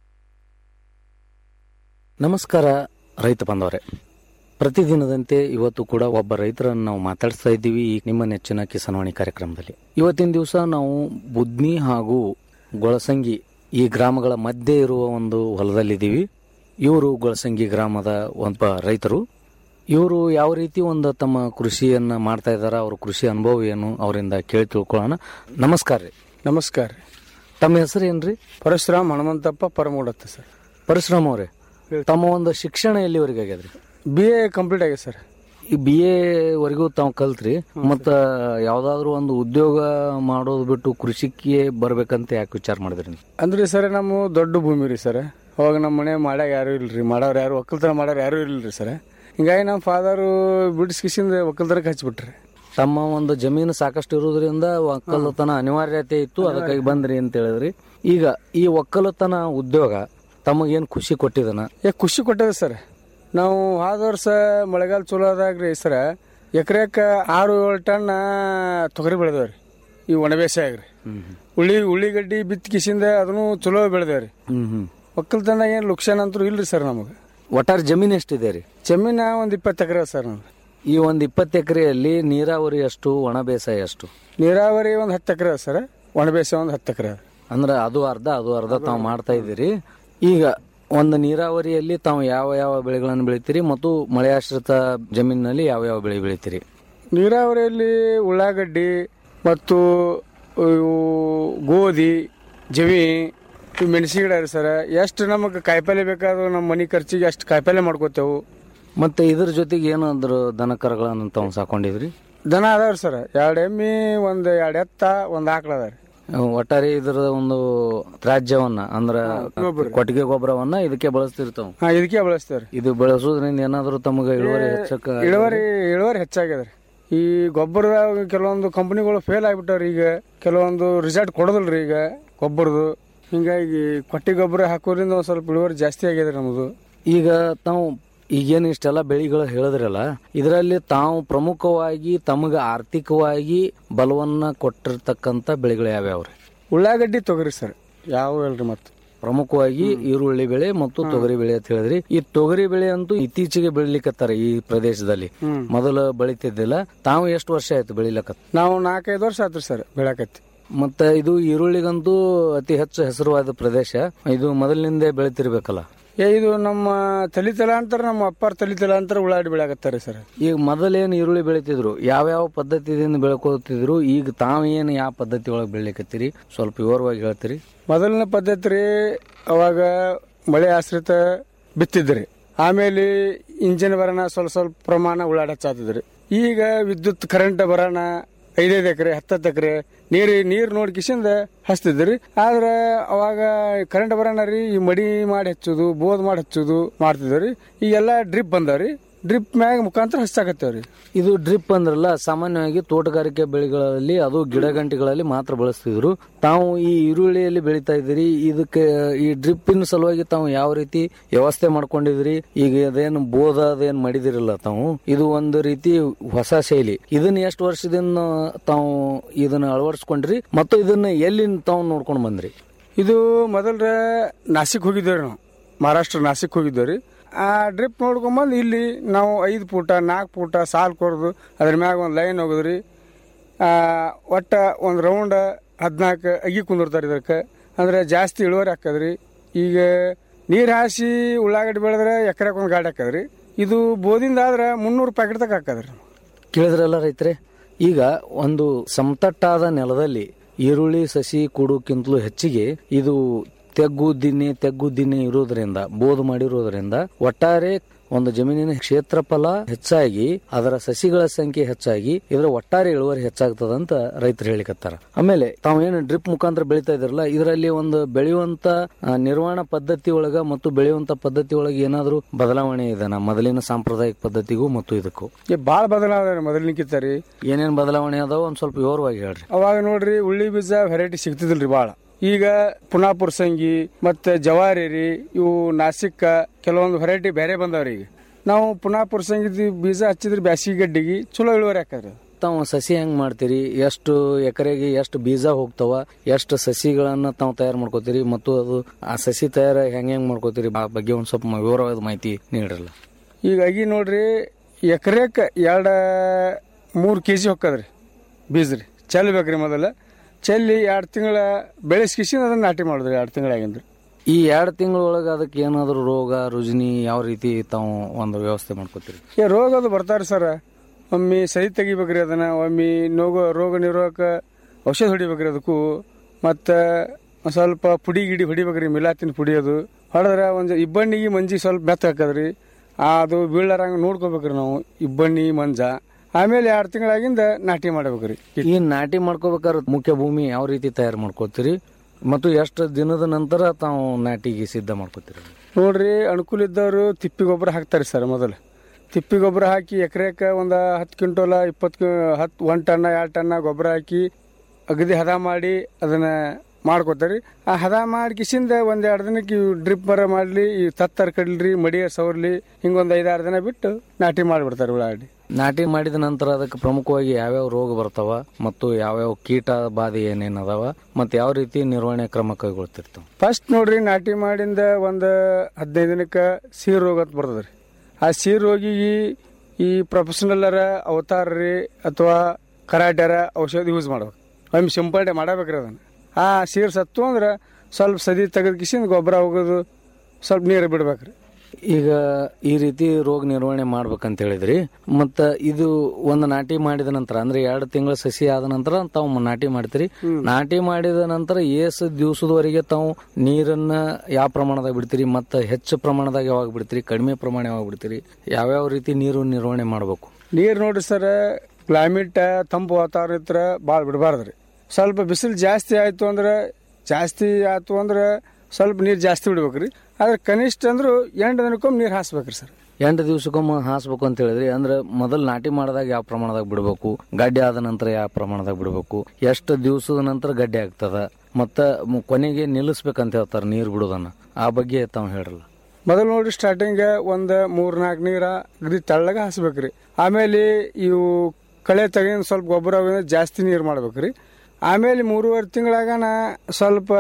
ನಮಸ್ಕಾರ ರೈತ ಬಾಂಧವರೇ ಪ್ರತಿದಿನದಂತೆ ಇವತ್ತು ಕೂಡ ಒಬ್ಬ ರೈತರನ್ನು ನಾವು ಮಾತಾಡಿಸ್ತಾ ಇದ್ದೀವಿ ಈ ನಿಮ್ಮ ನೆಚ್ಚಿನ ಕಿಸಾನ್ವಾಣಿ ಕಾರ್ಯಕ್ರಮದಲ್ಲಿ ಇವತ್ತಿನ ದಿವಸ ನಾವು ಬುದ್ನಿ ಹಾಗೂ ಗೊಳಸಂಗಿ ಈ ಗ್ರಾಮಗಳ ಮಧ್ಯೆ ಇರುವ ಒಂದು ಹೊಲದಲ್ಲಿದ್ದೀವಿ ಇವರು ಗೊಳಸಂಗಿ ಗ್ರಾಮದ ಒಬ್ಬ ರೈತರು ಇವರು ಯಾವ ರೀತಿ ಒಂದು ತಮ್ಮ ಕೃಷಿಯನ್ನ ಮಾಡ್ತಾ ಇದ್ದಾರೆ ಅವ್ರ ಕೃಷಿ ಅನುಭವ ಏನು ಅವರಿಂದ ಕೇಳಿ ತಿಳ್ಕೊಳ್ಳೋಣ ನಮಸ್ಕಾರ ರೀ ನಮಸ್ಕಾರ ರೀ ತಮ್ಮ ಹೆಸರು ಏನ್ರಿ ಪರಶುರಾಮ್ ಹನುಮಂತಪ್ಪ ಪರಮೂಡತ್ತ ಸರ್ ಪರಶುರಾಮ್ ಅವರೇ ತಮ್ಮ ಒಂದು ಶಿಕ್ಷಣ ಎಲ್ಲಿವರೆಗೆ ಆಗ್ಯದ್ರಿ ಬಿ ಎ ಕಂಪ್ಲೀಟ್ ಆಗಿದೆ ಸರ್ ಈ ಬಿ ಎ ವರೆಗೂ ತಾವು ಕಲ್ತ್ರಿ ಮತ್ತ ಯಾವ್ದಾದ್ರು ಒಂದು ಉದ್ಯೋಗ ಮಾಡೋದು ಬಿಟ್ಟು ಕೃಷಿಗೆ ಬರ್ಬೇಕಂತ ಯಾಕೆ ವಿಚಾರ ಮಾಡಿದ್ರಿ ನೀವು? ಅಂದ್ರೆ ಸರ್ ನಮ್ಮ ದೊಡ್ಡ ಭೂಮಿ ರೀ ಸರ್ ಅವಾಗ ನಮ್ಮ ಮನೆ ಮಾಡ್ಯಾಗ ಯಾರು ಇಲ್ರಿ ಮಾಡೋರು ಯಾರು ಒಕ್ಕಲ್ತನ ಮಾಡೋರು ಯಾರು ಇಲ್ರಿ ಸರ್ ಹಿಂಗಾಗಿ ನಮ್ಮ ಫಾದರು ಬಿಡಿಸ್ಕಿಸಿಂದ ಒಕ್ಕಲ್ತನಕ್ಕೆ ಹಚ್ಬಿಟ್ರಿ ತಮ್ಮ ಒಂದು ಜಮೀನು ಸಾಕಷ್ಟು ಇರೋದ್ರಿಂದ ಒಕ್ಕಲುತನ ಅನಿವಾರ್ಯತೆ ಇತ್ತು ಅದಕ್ಕಾಗಿ ಬಂದ್ರಿ ಅಂತ ಹೇಳಿದ್ರಿ ಈಗ ಈ ಒಕ್ಕಲುತನ ಉದ್ಯೋಗ ತಮಗೇನ್ ಖುಷಿ ಕೊಟ್ಟಿದನ ಏ ಖುಷಿ ಕೊಟ್ಟದ ಸರ್ ನಾವು ಹೋದ ವರ್ಷ ಮಳೆಗಾಲ ಚಲೋ ಆದಾಗ್ರಿ ಸರ್ ಎಕರೆಕ ಆರು ಏಳು ಟನ್ ತೊಗರಿ ಬೆಳೆದವ್ರಿ ಈ ಒಣ ಬೇಸಾಯ ರೀ ಉಳ್ಳಿ ಉಳ್ಳಿಗಡ್ಡಿ ಬಿತ್ತಿಕಿಸಿಂದ ಅದನ್ನು ಚಲೋ ಬೆಳೆದೇವ್ರಿ ಹ್ಮ್ ಹ್ಮ್ ಒಕ್ಕಲ್ತನ ಏನು ಲುಕ್ಷಾನ್ ಅಂತೂ ಇಲ್ರಿ ಸರ್ ನಮಗೆ ಒಟ್ಟಾರೆ ಜಮೀನು ಎಷ್ಟಿದೆ ರೀ ಜಮೀನ ಒಂದ್ ಇಪ್ಪತ್ತು ಎಕರೆ ಸರ್ ನಮ್ದು ಈ ಒಂದು ಇಪ್ಪತ್ತು ಎಕರೆಯಲ್ಲಿ ನೀರಾವರಿ ಅಷ್ಟು ಒಣ ಬೇಸಾಯ ಅಷ್ಟು ನೀರಾವರಿ ಒಂದ್ ಹತ್ತು ಎಕರೆ ಸರ್ ಒಣ ಬೇಸಾಯ ಒಂದ್ ಹತ್ತು ಎಕರೆ ಅಂದ್ರೆ ಅದು ಅರ್ಧ ಅದು ಅರ್ಧ ತಾವು ಮಾಡ್ತಾ ಇದ್ದೀರಿ ಈಗ ಒಂದು ನೀರಾವರಿಯಲ್ಲಿ ತಾವು ಯಾವ ಯಾವ ಬೆಳೆಗಳನ್ನು ಬೆಳಿತೀರಿ ಮತ್ತು ಮಳೆಯಾಶ್ರಿತ ಜಮೀನಿನಲ್ಲಿ ಯಾವ ಯಾವ ಬೆಳೆ ಬೆಳಿತೀರಿ ನೀರಾವರಿಯಲ್ಲಿ ಉಳ್ಳಾಗಡ್ಡಿ ಮತ್ತು ಇವು ಗೋಧಿ ಜವಿ ಇವು ಮೆಣಸಿ ಗಿಡ ರೀ ಸರ್ ಎಷ್ಟು ನಮಗೆ ಕಾಯಿಪಲ್ಲೆ ಬೇಕಾದ್ರು ನಮ್ಮ ಮನೆ ಖರ್ಚಿಗೆ ಅಷ್ಟು ಕಾಯಿಪಲ್ಲೆ ಮಾಡ್ಕೋತೇವು ಮತ್ತೆ ಇದ್ರ ಜೊತೆಗೆ ಏನಾದ್ರು ದನ ಕರುಗಳನ್ನು ತಾವು ಸಾಕೊಂಡಿದ್ರಿ ದನ ಅದಾವ್ರಿ ಸರ್ ಎರಡು ಎಮ್ಮಿ ಒಂದು ಎರಡು ಎತ್ತ ಒಂದು ಆಕಳ ಅದಾವ್ರಿ ಒಟ್ಟಾರೆ ಇದರ ಒಂದು ತ್ಯಾಜ್ಯವನ್ನ ಅಂದ್ರ ಕೊಟ್ಟಿಗೆ ಗೊಬ್ಬರವನ್ನ ಇದಕ್ಕೆ ಬಳಸ್ತಿರ್ತಾವ ಹಾ ಇದಕ್ಕೆ ಬಳಸ್ತೇವ್ರಿ ಇದು ಬಳಸೋದ್ರಿಂದ ಏನಾದ್ರು ತಮಗೆ ಇಳುವರಿ ಹೆಚ್ಚಕ್ಕ ಇಳುವರಿ ಇಳುವರಿ ಹೆಚ್ಚಾಗ್ಯದ್ರಿ ಈ ಗೊಬ್ಬರದ ಕೆಲವೊಂದು ಕಂಪನಿಗಳು ಫೇಲ್ ಆಗ್ಬಿಟ್ಟವ್ರಿ ಈಗ ಕೆಲವೊಂದು ರಿಸಲ್ಟ್ ಕೊಡೋದಿಲ್ರಿ ಈಗ ಗೊಬ್ಬರದು ಹಿಂಗಾಗಿ ಕೊಟ್ಟಿ ಗೊಬ್ಬರ ಹಾಕೋದ್ರಿಂದ ಒಂದ್ ಸ್ವಲ್ಪ ಇಳುವರಿ ಜಾಸ್ತಿ ಆಗ್ಯದ್ರಿ ನಮ್ದು ಈಗ ತಾವು ಈಗೇನು ಇಷ್ಟೆಲ್ಲ ಬೆಳೆಗಳು ಹೇಳಿದ್ರಲ್ಲ ಇದರಲ್ಲಿ ತಾವು ಪ್ರಮುಖವಾಗಿ ತಮಗ ಆರ್ಥಿಕವಾಗಿ ಬಲವನ್ನ ಕೊಟ್ಟಿರ್ತಕ್ಕಂಥ ಬೆಳೆಗಳು ಯಾವ್ಯಾವ್ರಿ ಉಳ್ಳಾಗಡ್ಡಿ ತೊಗರಿ ಸರ್ ಯಾವ ಹೇಳ್ರಿ ಮತ್ತೆ ಪ್ರಮುಖವಾಗಿ ಈರುಳ್ಳಿ ಬೆಳೆ ಮತ್ತು ತೊಗರಿ ಬೆಳೆ ಅಂತ ಹೇಳಿದ್ರಿ ಈ ತೊಗರಿ ಬೆಳೆ ಅಂತೂ ಇತ್ತೀಚೆಗೆ ಬೆಳಿಲಿಕತ್ತಾರ ಈ ಪ್ರದೇಶದಲ್ಲಿ ಹ್ಮ್. ಮೊದಲು ಬೆಳಿತಿದ್ದಿಲ್ಲ ತಾವು ಎಷ್ಟು ವರ್ಷ ಆಯ್ತು ಬೆಳಿಲಕತ್ತ ನಾವು ನಾಲ್ಕೈದು ವರ್ಷ ಆತ್ರಿ ಸರ್ ಬೆಳಕತ್ತಿ ಮತ್ತೆ ಇದು ಈರುಳ್ಳಿಗಂತೂ ಅತಿ ಹೆಚ್ಚು ಹೆಸರುವಾದ ಪ್ರದೇಶ ಇದು ಮೊದಲಿನಿಂದ ಬೆಳಿತಿರ್ಬೇಕಲ್ಲ ಏ ಇದು ನಮ್ಮ ತಲಿ ತಲಾಂತರ ನಮ್ಮ ಅಪ್ಪಾರ ತಲಿ ತಲಾಂತರ ಉಳ್ಳಾಗಡ್ಡಿ ಬೆಳಕತ್ತಾರೆ ಸರ್ ಈಗ ಮೊದಲೇನು ಈರುಳ್ಳಿ ಬೆಳಿತಿದ್ರು ಯಾವ್ಯಾವ ಪದ್ಧತಿಯಿಂದ ಬೆಳ್ಕೋತಿದ್ರು ಈಗ ತಾವೇನು ಯಾವ ಪದ್ಧತಿ ಒಳಗೆ ಬೆಳಿಕತ್ತೀರಿ ಸ್ವಲ್ಪ ವಿವರವಾಗಿ ಹೇಳ್ತೀರಿ ಮೊದಲನೇ ಪದ್ಧತಿ ರೀ ಅವಾಗ ಮಳೆ ಆಶ್ರಿತ ಬಿತ್ತಿದ್ರಿ ಆಮೇಲೆ ಇಂಜಿನ್ ಬರೋಣ ಸ್ವಲ್ಪ ಸ್ವಲ್ಪ ಪ್ರಮಾಣ ಉಳ್ಳಾಡ ಹಚ್ಚಾತಿದ್ರಿ ಈಗ ವಿದ್ಯುತ್ ಕರೆಂಟ್ ಬರೋಣ ಐದೈದು ಎಕರೆ ಹತ್ತತ್ತು ಎಕರೆ ನೀರು ನೀರು ನೋಡಿ ಕಿಸಿಂದ ಹಚ್ತಿದ್ರಿ ಆದ್ರೆ ಅವಾಗ ಕರೆಂಟ್ ಬರೋಣ ರೀ ಈ ಮಡಿ ಮಾಡಿ ಹಚ್ಚೋದು ಬೋದ್ ಮಾಡಿ ಹಚ್ಚೋದು ಮಾಡ್ತಿದ್ರಿ ಈಗೆಲ್ಲ ಡ್ರಿಪ್ ಬಂದವ್ರಿ ಡ್ರಿಪ್ ಮ್ಯಾಗ ಮುಖಾಂತರ ಹಚ್ಚಾಕತ್ತೇವ್ರಿ ಇದು ಡ್ರಿಪ್ ಅಂದ್ರಲ್ಲ ಸಾಮಾನ್ಯವಾಗಿ ತೋಟಗಾರಿಕೆ ಬೆಳೆಗಳಲ್ಲಿ ಅದು ಗಿಡಗಂಟಿಗಳಲ್ಲಿ ಮಾತ್ರ ಬಳಸ್ತಿದ್ರು ತಾವು ಈ ಈರುಳ್ಳಿಯಲ್ಲಿ ಬೆಳಿತಾ ಇದ್ದೀರಿ ಇದಕ್ಕೆ ಈ ಡ್ರಿಪ್ಪಿನ ಸಲುವಾಗಿ ತಾವು ಯಾವ ರೀತಿ ವ್ಯವಸ್ಥೆ ಮಾಡ್ಕೊಂಡಿದ್ರಿ ಈಗ ಅದೇನು ಬೋಧ ಅದೇನು ಮಾಡಿದಿರಲ್ಲ ತಾವು ಇದು ಒಂದು ರೀತಿ ಹೊಸ ಶೈಲಿ ಇದನ್ನ ಎಷ್ಟು ವರ್ಷದಿಂದ ತಾವು ಇದನ್ನ ಅಳವಡಿಸ್ಕೊಂಡ್ರಿ ಮತ್ತು ಇದನ್ನ ಎಲ್ಲಿ ತಾವು ನೋಡ್ಕೊಂಡು ಬಂದ್ರಿ ಇದು ಮೊದಲ ನಾಸಿಕ್ ಹೋಗಿದ್ದೇವ್ರಿ ನಾವು ಮಹಾರಾಷ್ಟ್ರ ನಾಸಿಕ್ ಹೋಗಿದ್ದೇವ್ರಿ ಆ ಡ್ರಿಪ್ ನೋಡ್ಕೊಂಬಂದು ಇಲ್ಲಿ ನಾವು ಐದು ಫೂಟ ನಾಲ್ಕು ಫೂಟ ಸಾಲ್ ಕೊಡ್ದು ಅದ್ರ ಮ್ಯಾಗ ಒಂದು ಲೈನ್ ಹೋಗುದ್ರಿ ಆ, ಒಟ್ಟ ಒಂದು ರೌಂಡ್ ಹದಿನಾಲ್ಕು ಅಗಿ ಕುಂದಿರ್ತಾರೆ ಇದಕ್ಕೆ ಅಂದ್ರೆ ಜಾಸ್ತಿ ಇಳುವರಿ ಹಾಕದ್ರಿ ಈಗ ನೀರು ಹಾಸಿ ಉಳ್ಳಾಗಡ್ಡಿ ಬೆಳೆದ್ರೆ ಎಕರೆಗೆ ಒಂದು ಗಾಡಿ ಹಾಕದ್ರಿ ಇದು ಬೋದಿಂದ ಆದ್ರೆ ಮುನ್ನೂರು ಪ್ಯಾಕೆಟ್ ತಕ ಹಾಕದ್ರಿ ಕೇಳಿದ್ರಲ್ಲ ರೈತರೆ ಈಗ ಒಂದು ಸಮತಟ್ಟಾದ ನೆಲದಲ್ಲಿ ಈರುಳ್ಳಿ ಸಸಿ ಕೊಡೋಕ್ಕಿಂತಲೂ ಹೆಚ್ಚಿಗೆ ಇದು ತೆಗ್ಗು ದಿನ್ನೆ ತೆಗ್ಗು ದಿನ್ನೆ ಇರೋದ್ರಿಂದ ಬೋದ್ ಮಾಡಿರೋದ್ರಿಂದ ಒಟ್ಟಾರೆ ಒಂದು ಜಮೀನಿನ ಕ್ಷೇತ್ರಫಲ ಹೆಚ್ಚಾಗಿ ಅದರ ಸಸಿಗಳ ಸಂಖ್ಯೆ ಹೆಚ್ಚಾಗಿ ಇದರ ಒಟ್ಟಾರೆ ಇಳುವರಿ ಹೆಚ್ಚಾಗ್ತದಂತ ರೈತರು ಹೇಳಿಕತ್ತಾರ ಆಮೇಲೆ ತಾವು ಏನು ಡ್ರಿಪ್ ಮುಖಾಂತರ ಬೆಳಿತಾ ಇದ್ರಲ್ಲ ಇದರಲ್ಲಿ ಒಂದು ಬೆಳೆಯುವಂತ ಆ, ನಿರ್ವಹಣಾ ಪದ್ಧತಿ ಒಳಗ ಮತ್ತು ಬೆಳೆಯುವಂತ ಪದ್ಧತಿ ಒಳಗೆ ಏನಾದ್ರೂ ಬದಲಾವಣೆ ಇದೆ ಮೊದಲಿನ ಸಾಂಪ್ರದಾಯಿಕ ಪದ್ಧತಿಗೂ ಮತ್ತು ಇದಕ್ಕೂ ಈ ಬಾಳ ಬದಲಾವಣೆ ಮೊದಲಿನಕ್ಕಿಂತ ರೀ ಏನೇನ್ ಬದಲಾವಣೆ ಅದಾವ ಒಂದ್ ಸ್ವಲ್ಪ ವಿವರವಾಗಿ ಹೇಳ್ರಿ ಅವಾಗ ನೋಡ್ರಿ ಉಳ್ಳಿ ಬೀಜ ವೆರೈಟಿ ಸಿಗ್ತಿದಿಲ್ರಿ ಬಾಳ ಈಗ ಪುನಾಪುರ್ ಸಂಗಿ ಮತ್ತೆ ಜವಾರಿ ರೀ ಇವು ನಾಸಿಕ್ ಕೆಲವೊಂದು ವೆರೈಟಿ ಬೇರೆ ಬಂದಾವ್ರಿ ಈಗ ನಾವು ಪುನಾಪುರ್ ಸಂಗಿ ಬೀಜ ಹಚ್ಚಿದ್ರಿ ಬ್ಯಾಸಿಗೆ ಗಡ್ಡಿಗೆ ಚಲೋ ಇಳುವರಿ ಹಾಕದ್ರಿ ತಾವು ಸಸಿ ಹೆಂಗ್ ಮಾಡ್ತೀರಿ ಎಷ್ಟು ಎಕರೆಗೆ ಎಷ್ಟು ಬೀಜ ಹೋಗ್ತಾವ ಎಷ್ಟು ಸಸಿಗಳನ್ನ ತಾವು ತಯಾರು ಮಾಡ್ಕೋತೀರಿ ಮತ್ತು ಅದು ಆ ಸಸಿ ತಯಾರ ಹೆಂಗ್ ಹೆಂಗ್ ಮಾಡ್ಕೋತೀರಿ ಆ ಬಗ್ಗೆ ಒಂದ್ ಸ್ವಲ್ಪ ವಿವರವಾದ ಮಾಹಿತಿ ನೀಡ್ರಲ್ಲ ಈಗ ಅಗಿ ನೋಡ್ರಿ ಎಕರೆಕ್ ಎರಡ ಮೂರು ಕೆ ಜಿ ಹೊಕ್ಕದ್ರಿ ಬೀಜ ರೀ ಚೆಲ್ಬೇಕ್ರಿ ಮೊದಲ ಚೆಲ್ಲಿ ಎರಡು ತಿಂಗಳ ಬೆಳೆಸ್ಕಿಸಿ ಅದನ್ನ ನಾಟಿ ಮಾಡಿದ್ರಿ ಎರಡು ತಿಂಗಳಾಗಿಂದ್ರಿ ಈ ಎರಡು ತಿಂಗಳೊಳಗೆ ಅದಕ್ಕೆ ಏನಾದ್ರು ರೋಗ ರುಜಿನಿ ಯಾವ ರೀತಿ ತಾವು ಒಂದು ವ್ಯವಸ್ಥೆ ಮಾಡ್ಕೋತೀರಿ ಈ ರೋಗ ಅದು ಬರ್ತಾರ ಸರ್ ಒಮ್ಮೆ ಸಹಿ ತೆಗಿಬೇಕ್ರಿ ಅದನ್ನ ಒಮ್ಮೆ ನೋಗ ರೋಗ ನಿರೋಧಕ ಔಷಧ ಹೊಡಿಬೇಕ್ರಿ ಅದಕ್ಕೂ ಮತ್ತು ಒಂದ್ ಸ್ವಲ್ಪ ಪುಡಿ ಗಿಡಿ ಹೊಡಿಬೇಕ್ರಿ ಮಿಲಾತಿನ ಪುಡಿ ಅದು ಹೊಡೆದ್ರೆ ಒಂದು ಇಬ್ಬಣ್ಣಿಗೆ ಮಂಜಿ ಸ್ವಲ್ಪ ಬೆತ್ತ ಹಾಕದ್ರಿ ಆ ಅದು ಬೀಳಾರಂಗ ನೋಡ್ಕೋಬೇಕ್ರಿ ನಾವು ಇಬ್ಬಣ್ಣಿ ಮಂಜ ಆಮೇಲೆ ಎರಡು ತಿಂಗಳಾಗಿಂದ ನಾಟಿ ಮಾಡ್ಬೇಕ್ರಿ ಈ ನಾಟಿ ಮಾಡ್ಕೋಬೇಕಾದ್ರೆ ಮುಖ್ಯ ಭೂಮಿ ಯಾವ ರೀತಿ ತಯಾರು ಮಾಡ್ಕೋತೀರಿ ಮತ್ತು ಎಷ್ಟು ದಿನದ ನಂತರ ತಾವು ನಾಟಿಗೆ ಸಿದ್ಧ ಮಾಡ್ಕೋತೀರಿ ನೋಡ್ರಿ ಅನುಕೂಲ ಇದ್ದವರು ತಿಪ್ಪಿ ಗೊಬ್ಬರ ಹಾಕ್ತಾರೆ ಸರ್ ಮೊದಲು ತಿಪ್ಪಿ ಗೊಬ್ಬರ ಹಾಕಿ ಎಕರೆಕ ಒಂದು ಹತ್ತು ಕ್ವಿಂಟೋಲ ಇಪ್ಪತ್ತು ಹತ್ತು ಒಂದು ಟನ್ನ ಎರಡು ಟನ್ನ ಗೊಬ್ಬರ ಹಾಕಿ ಅಗದಿ ಹದ ಮಾಡಿ ಅದನ್ನ ಮಾಡ್ಕೋತಾರೆ ಆ ಹದ ಮಾಡ್ಕಿಸಿಂದ ಒಂದ್ ಎರಡು ದಿನಕ್ಕೆ ಡ್ರಿಪ್ ಬರ ಮಾಡ್ಲಿ ಈ ತತ್ತರ ಕಡ್ಲಿ ಮಡಿಯ ಸವರ್ಲಿ ಹಿಂಗೊಂದ್ ಐದಾರು ದಿನ ಬಿಟ್ಟು ನಾಟಿ ಮಾಡಿಬಿಡ್ತಾರೆ ಉಳ್ಳಾಗಡ್ಡಿ ನಾಟಿ ಮಾಡಿದ ನಂತರ ಅದಕ್ಕೆ ಪ್ರಮುಖವಾಗಿ ಯಾವ್ಯಾವ ರೋಗ ಬರ್ತಾವ ಮತ್ತು ಯಾವ್ಯಾವ ಕೀಟ ಬಾಧೆ ಏನೇನ್ ಅದಾವ ಮತ್ತೆ ಯಾವ ರೀತಿ ನಿರ್ವಹಣೆ ಕ್ರಮ ಕೈಗೊಳ್ತಿರ್ತಾವ ಫಸ್ಟ್ ನೋಡ್ರಿ ನಾಟಿ ಮಾಡಿಂದ ಒಂದು ಹದಿನೈದು ದಿನಕ್ಕೆ ಸೀರ್ ರೋಗ ಅಂತ ಬರ್ತದ್ರಿ ಆ ಸೀರ್ ರೋಗಿಗೆ ಈ ಪ್ರೊಫೆಷನಲ್ಲರ ಅವತಾರ ರೀ ಅಥವಾ ಕರಾಟ್ಯಾರ ಔಷಧಿ ಯೂಸ್ ಮಾಡ್ಬೇಕು ಒಮ್ಮೆ ಸಿಂಪಡಣೆ ಮಾಡಬೇಕ್ರಿ ಅದನ್ನು ಆ ಸೀರ್ ಸತ್ತು ಅಂದ್ರೆ ಸ್ವಲ್ಪ ಸದಿ ತೆಗೆದು ಕಿಸಿಂದ ಗೊಬ್ಬರ ಹೋಗೋದು ಸ್ವಲ್ಪ ನೀರು ಬಿಡ್ಬೇಕ್ರಿ ಈಗ ಈ ರೀತಿ ರೋಗ ನಿರ್ವಹಣೆ ಮಾಡ್ಬೇಕಂತ ಹೇಳಿದ್ರಿ ಮತ್ತ ಇದು ಒಂದು ನಾಟಿ ಮಾಡಿದ ನಂತರ ಅಂದ್ರೆ ಎರಡು ತಿಂಗಳ ಸಸಿ ಆದ ನಂತರ ತಾವು ನಾಟಿ ಮಾಡ್ತೀರಿ ನಾಟಿ ಮಾಡಿದ ನಂತರ ಏಸು ದಿವಸದವರೆಗೆ ತಾವು ನೀರನ್ನ ಯಾವ ಪ್ರಮಾಣದಾಗ ಬಿಡ್ತೀರಿ ಮತ್ತ ಹೆಚ್ಚು ಪ್ರಮಾಣದಾಗ ಯಾವಾಗ ಬಿಡ್ತೀರಿ ಕಡಿಮೆ ಪ್ರಮಾಣ ಯಾವಾಗ ಬಿಡ್ತೀರಿ ಯಾವ್ಯಾವ ರೀತಿ ನೀರು ನಿರ್ವಹಣೆ ಮಾಡಬೇಕು ನೀರು ನೋಡ್ರಿ ಸರ್ ಕ್ಲೈಮೇಟ್ ತಂಪು ವಾತಾವರಣ ಇದ್ರೆ ಭಾಳ ಬಿಡಬಾರ್ದ್ರಿ ಸ್ವಲ್ಪ ಬಿಸಿಲು ಜಾಸ್ತಿ ಆಯ್ತು ಅಂದ್ರೆ ಜಾಸ್ತಿ ಆಯ್ತು ಅಂದ್ರೆ ಸ್ವಲ್ಪ ನೀರು ಜಾಸ್ತಿ ಬಿಡ್ಬೇಕ್ರಿ ಆದ್ರೆ ಕನಿಷ್ಠ ಅಂದ್ರು ಎಂಟು ದಿನಕ್ಕೊಮ್ಮೆ ನೀರು ಹಾಸ್ಬೇಕ್ರಿ ಸರ್ ಎಂಟು ದಿವಸಕ್ಕೊಮ್ಮೆ ಹಾಸ್ಬೇಕು ಅಂತ ಹೇಳಿದ್ರಿ ಅಂದ್ರೆ ಮೊದಲು ನಾಟಿ ಮಾಡಿದಾಗ ಯಾವ ಪ್ರಮಾಣದಾಗ ಬಿಡಬೇಕು ಗಡ್ಡೆ ಆದ ನಂತರ ಯಾವ ಪ್ರಮಾಣದಾಗ ಬಿಡಬೇಕು ಎಷ್ಟು ದಿವಸದ ನಂತರ ಗಡ್ಡೆ ಆಗ್ತದ ಮತ್ತ ಮ್- ಕೊನೆಗೆ ನಿಲ್ಲಿಸ್ಬೇಕಂತ ಹೇಳ್ತಾರೆ ನೀರು ಬಿಡೋದನ್ನ ಆ ಬಗ್ಗೆ ತಾವು ಹೇಳ್ರಲ್ಲ ಮೊದಲು ನೋಡ್ರಿ ಸ್ಟಾರ್ಟಿಂಗ್ ಒಂದ್ ಮೂರ್ ನಾಲ್ಕು ನೀರ ಅಗದಿ ತೆಳ್ಳಗ ಹಾಸ್ಬೇಕ್ರಿ ಆಮೇಲೆ ಇವು ಕಳೆ ತೆಗಿನ ಸ್ವಲ್ಪ ಗೊಬ್ಬರ ಅವಿಂದ ಜಾಸ್ತಿ ನೀರು ಮಾಡ್ಬೇಕ್ರಿ ಆಮೇಲೆ ಮೂರುವರೆ ತಿಂಗಳಾಗನ ಸ್ವಲ್ಪ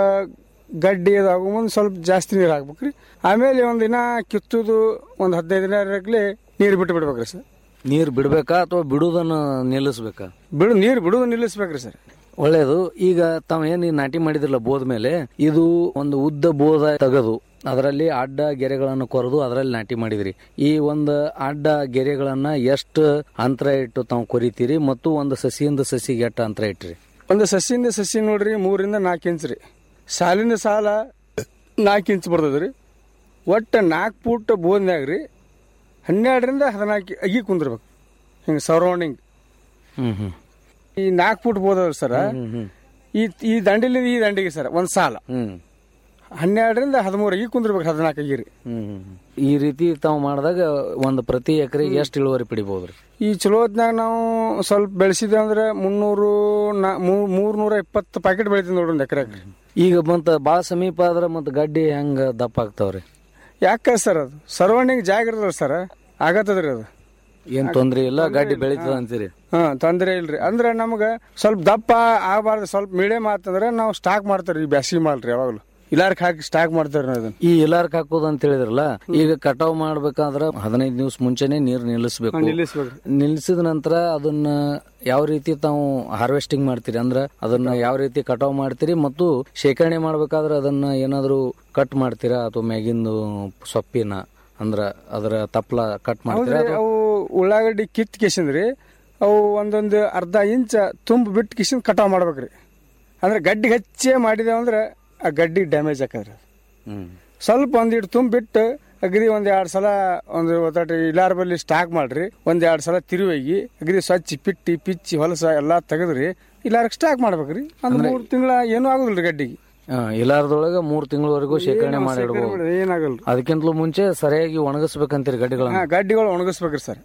ಗಡ್ಡಿ ಅದಾಗೋ ಮುಂದೆ ಸ್ವಲ್ಪ ಜಾಸ್ತಿ ನೀರು ಹಾಕ್ಬೇಕ್ರಿ ಆಮೇಲೆ ಒಂದ್ ದಿನ ಕಿತ್ತುದು ಒಂದ್ ಹದಿನೈದು ದಿನ ಇರಕ್ಲೆ ನೀರು ಬಿಟ್ಟು ಬಿಡ್ಬೇಕ್ರಿ ಸರ್ ನೀರು ಬಿಡ್ಬೇಕಾ ಅಥವಾ ಬಿಡುವುದನ್ನ ನಿಲ್ಲಿಸ್ಬೇಕಾ ಬಿಡು ನೀರು ಬಿಡುದು ನಿಲ್ಲಿಸ್ಬೇಕ್ರಿ ಸರ್ ಒಳ್ಳೇದು ಈಗ ತಾವ್ ಏನ್ ಈ ನಾಟಿ ಮಾಡಿದ್ರಲ್ಲ ಬೋದ ಮೇಲೆ ಇದು ಒಂದು ಉದ್ದ ಬೋದ ತೆಗೆದು ಅದರಲ್ಲಿ ಅಡ್ಡ ಗೆರೆಗಳನ್ನು ಕೊರೆದು ಅದರಲ್ಲಿ ನಾಟಿ ಮಾಡಿದ್ರಿ ಈ ಒಂದು ಅಡ್ಡ ಗೆರೆಗಳನ್ನ ಎಷ್ಟು ಅಂತರ ಇಟ್ಟು ತಾವು ಕೊರಿತೀರಿ ಮತ್ತು ಒಂದು ಸಸಿಯಿಂದ ಸಸಿಗೆ ಎಷ್ಟು ಅಂತರ ಇಟ್ರಿ ಒಂದು ಸಸಿಯಿಂದ ಸಸಿ ನೋಡ್ರಿ ಮೂರಿಂದ ನಾಲ್ಕು ಇಂಚ್ ರೀ ಸಾಲಿನ ಸಾಲ ನಾಲ್ಕು ಇಂಚ್ ಬರ್ತದ್ರಿ ಒಟ್ಟು ನಾಲ್ಕು ಫೂಟ್ ಬೋದ್ನ್ಯಾಗ ರೀ ಹನ್ನೆರಡರಿಂದ ಹದಿನಾಲ್ಕು ಅಗಿ ಕುಂದಿರ್ಬೇಕು ಹಿಂಗೆ ಸರೌಂಡಿಂಗ್ ಹ್ಮ್ ಹ್ಮ್ ಈ ನಾಲ್ಕು ಫೂಟ್ ಬೋದವ್ರಿ ಸರ ಈ ಈ ದಂಡಿಲಿಂದ ಈ ದಂಡಿಗೆ ಸರ್ ಒಂದು ಸಾಲ ಹ್ಮ್ ಹನ್ನೆರಡರಿಂದ ಹದಿಮೂರು ಅಗಿ ಕುಂದಿರ್ಬೇಕು ಹದಿನಾಲ್ಕು ಅಗಿ ರೀ ಹ್ಮ್ ಈ ರೀತಿ ತಾವು ಮಾಡಿದಾಗ ಒಂದು ಪ್ರತಿ ಎಕರೆಗೆ ಎಷ್ಟು ಇಳುವರಿ ಪಡಿಬಹುದ್ರಿ ಈ ಚಲೋ ಹೊತ್ನ್ಯಾಗ ನಾವು ಸ್ವಲ್ಪ ಬೆಳೆಸಿದೆ ಅಂದ್ರೆ ಮುನ್ನೂರು ನಾ ಮೂರ್ನೂರ ಇಪ್ಪತ್ತು ಪ್ಯಾಕೆಟ್ ಬೆಳಿತೀವಿ ನೋಡ್ರಿ ಒಂದು ಎಕರೆಗೆ ಈಗ ಮತ್ತ ಬಾಳ ಸಮೀಪ ಆದ್ರ ಮತ್ತ ಗಡ್ಡಿ ಹೆಂಗ ದಪ್ಪ ಆಗ್ತಾವ್ರಿ ಯಾಕ ಸರ್ ಅದು ಸರೌಂಡಿಂಗ್ ಜಾಗ ಇರ್ತದ ಸರ್ ಆಗತ್ತದ್ರಿ ಅದು ಏನ್ ತೊಂದ್ರೆ ಇಲ್ಲ ಗಡ್ಡಿ ಬೆಳಿತದ ಅಂತೀರಿ ಹಾ ತೊಂದ್ರೆ ಇಲ್ರಿ ಅಂದ್ರೆ ನಮ್ಗ ಸ್ವಲ್ಪ ದಪ್ಪ ಆಗಬಾರ್ದು ಸ್ವಲ್ಪ ಮೀಡಿಯಂ ಆತಂದ್ರೆ ನಾವು ಸ್ಟಾಕ್ ಮಾಡ್ತಾರ್ರಿ ಈ ಬ್ಯಾಸಿಗೆ ಮಾಲ್ರಿ ಯಾವಾಗ್ಲೂ ಇಲಾರ್ಕ್ ಹಾಕಿ ಸ್ಟಾಕ್ ಮಾಡ್ತಾರ ಅದನ್ನ ಈ ಇಲಾರ್ಕ್ ಹಾಕೋದು ಅಂತ ಹೇಳಿದ್ರಲ್ಲ ಈಗ ಕಟಾವ್ ಮಾಡ್ಬೇಕಾದ್ರ ಹದಿನೈದು ದಿವಸ ಮುಂಚೆನೆ ನೀರ್ ನಿಲ್ಲಿಸ್ಬೇಕು ಹಾ, ನಿಲ್ಲಿಸ್ಬೇಕು. ನಿಲ್ಲಿಸಿದ ನಂತರ ಅದನ್ನ ಯಾವ ರೀತಿ ತಾವು ಹಾರ್ವೆಸ್ಟಿಂಗ್ ಮಾಡ್ತೀರಿ ಅಂದ್ರ ಅದನ್ನ ಯಾವ ರೀತಿ ಕಟಾವ್ ಮಾಡ್ತೀರಿ ಮತ್ತು ಶೇಖರಣೆ ಮಾಡ್ಬೇಕಾದ್ರೆ ಅದನ್ನ ಏನಾದ್ರು ಕಟ್ ಮಾಡ್ತೀರಾ ಅಥವಾ ಮ್ಯಾಗಿಂದು ಸೊಪ್ಪಿನ ಅಂದ್ರ ಅದರ ತಪ್ಲ ಕಟ್ ಮಾಡ್ತೀರಾ ಹೌದ್ರಿ ಅಥವಾ- ಅವು ಉಳ್ಳಾಗಡ್ಡಿ ಕಿತ್ ಕಿಸಿಂದ್ರಿ ಅವು ಒಂದೊಂದು ಅರ್ಧ ಇಂಚ ತುಂಬ ಬಿಟ್ಟು ಕಿಸಿಂದ ಕಟಾವ್ ಮಾಡ್ಬೇಕ್ರಿ ಅಂದ್ರೆ ಗಡ್ಡಿ ಹಚ್ಚೆ ಮಾಡಿದೇವು ಅಂದ್ರೆ ಆ ಗಡ್ಡಿ ಡ್ಯಾಮೇಜ್ ಆಕದ್ರಿ ಹ್ಮ್ ಸ್ವಲ್ಪ ಒಂದಿಟ್ಟು ತುಂಬ ಬಿಟ್ಟು ಅಗ್ರಿ ಒಂದ್ ಎರಡ್ ಸಲ ಒಂದು ಒತ್ತಟ ಇಲ್ಲಾರ ಬಲ್ಲಿ ಸ್ಟಾಕ್ ಮಾಡ್ರಿ ಒಂದ್ ಎರಡ್ ಸಲ ತಿರುವಾಗಿ ಅಗ್ರಿ ಸ್ವಚ್ಛ ಪಿಟ್ಟಿ ಪಿಚ್ಚಿ ಹೊಲಸ ಎಲ್ಲಾ ತೆಗದ್ರಿ ಇಲ್ಲಾರ ಸ್ಟಾಕ್ ಮಾಡ್ಬೇಕ್ರಿ ಒಂದ್ ಮೂರ್ ತಿಂಗಳ ಏನೂ ಆಗುದಿಲ್ರಿ ಗಡ್ಡಿಗೆ ಇಲಾರದೊಳಗ ಮೂರ್ ತಿಂಗಳವರೆಗೂ ಶೇಖರಣೆ ಏನು ಮಾಡಿ ಶೇಖರಣೆ ಇಡ್ಬೋದು ಮಾಡಿ ಅದಕ್ಕೇನಾಗಲ್ರಿ. ಅದಕ್ಕಿಂತಲೂ ಮುಂಚೆ ಸರಿಯಾಗಿ ಒಣಗಿಸ್ಬೇಕಂತೀರಿ ಗಡ್ಡೆಗಳನ್ನ ಹಾ ಗಡ್ಡಿಗಳು ಒಣಗಿಸ್ಬೇಕ್ರಿ ಸರ್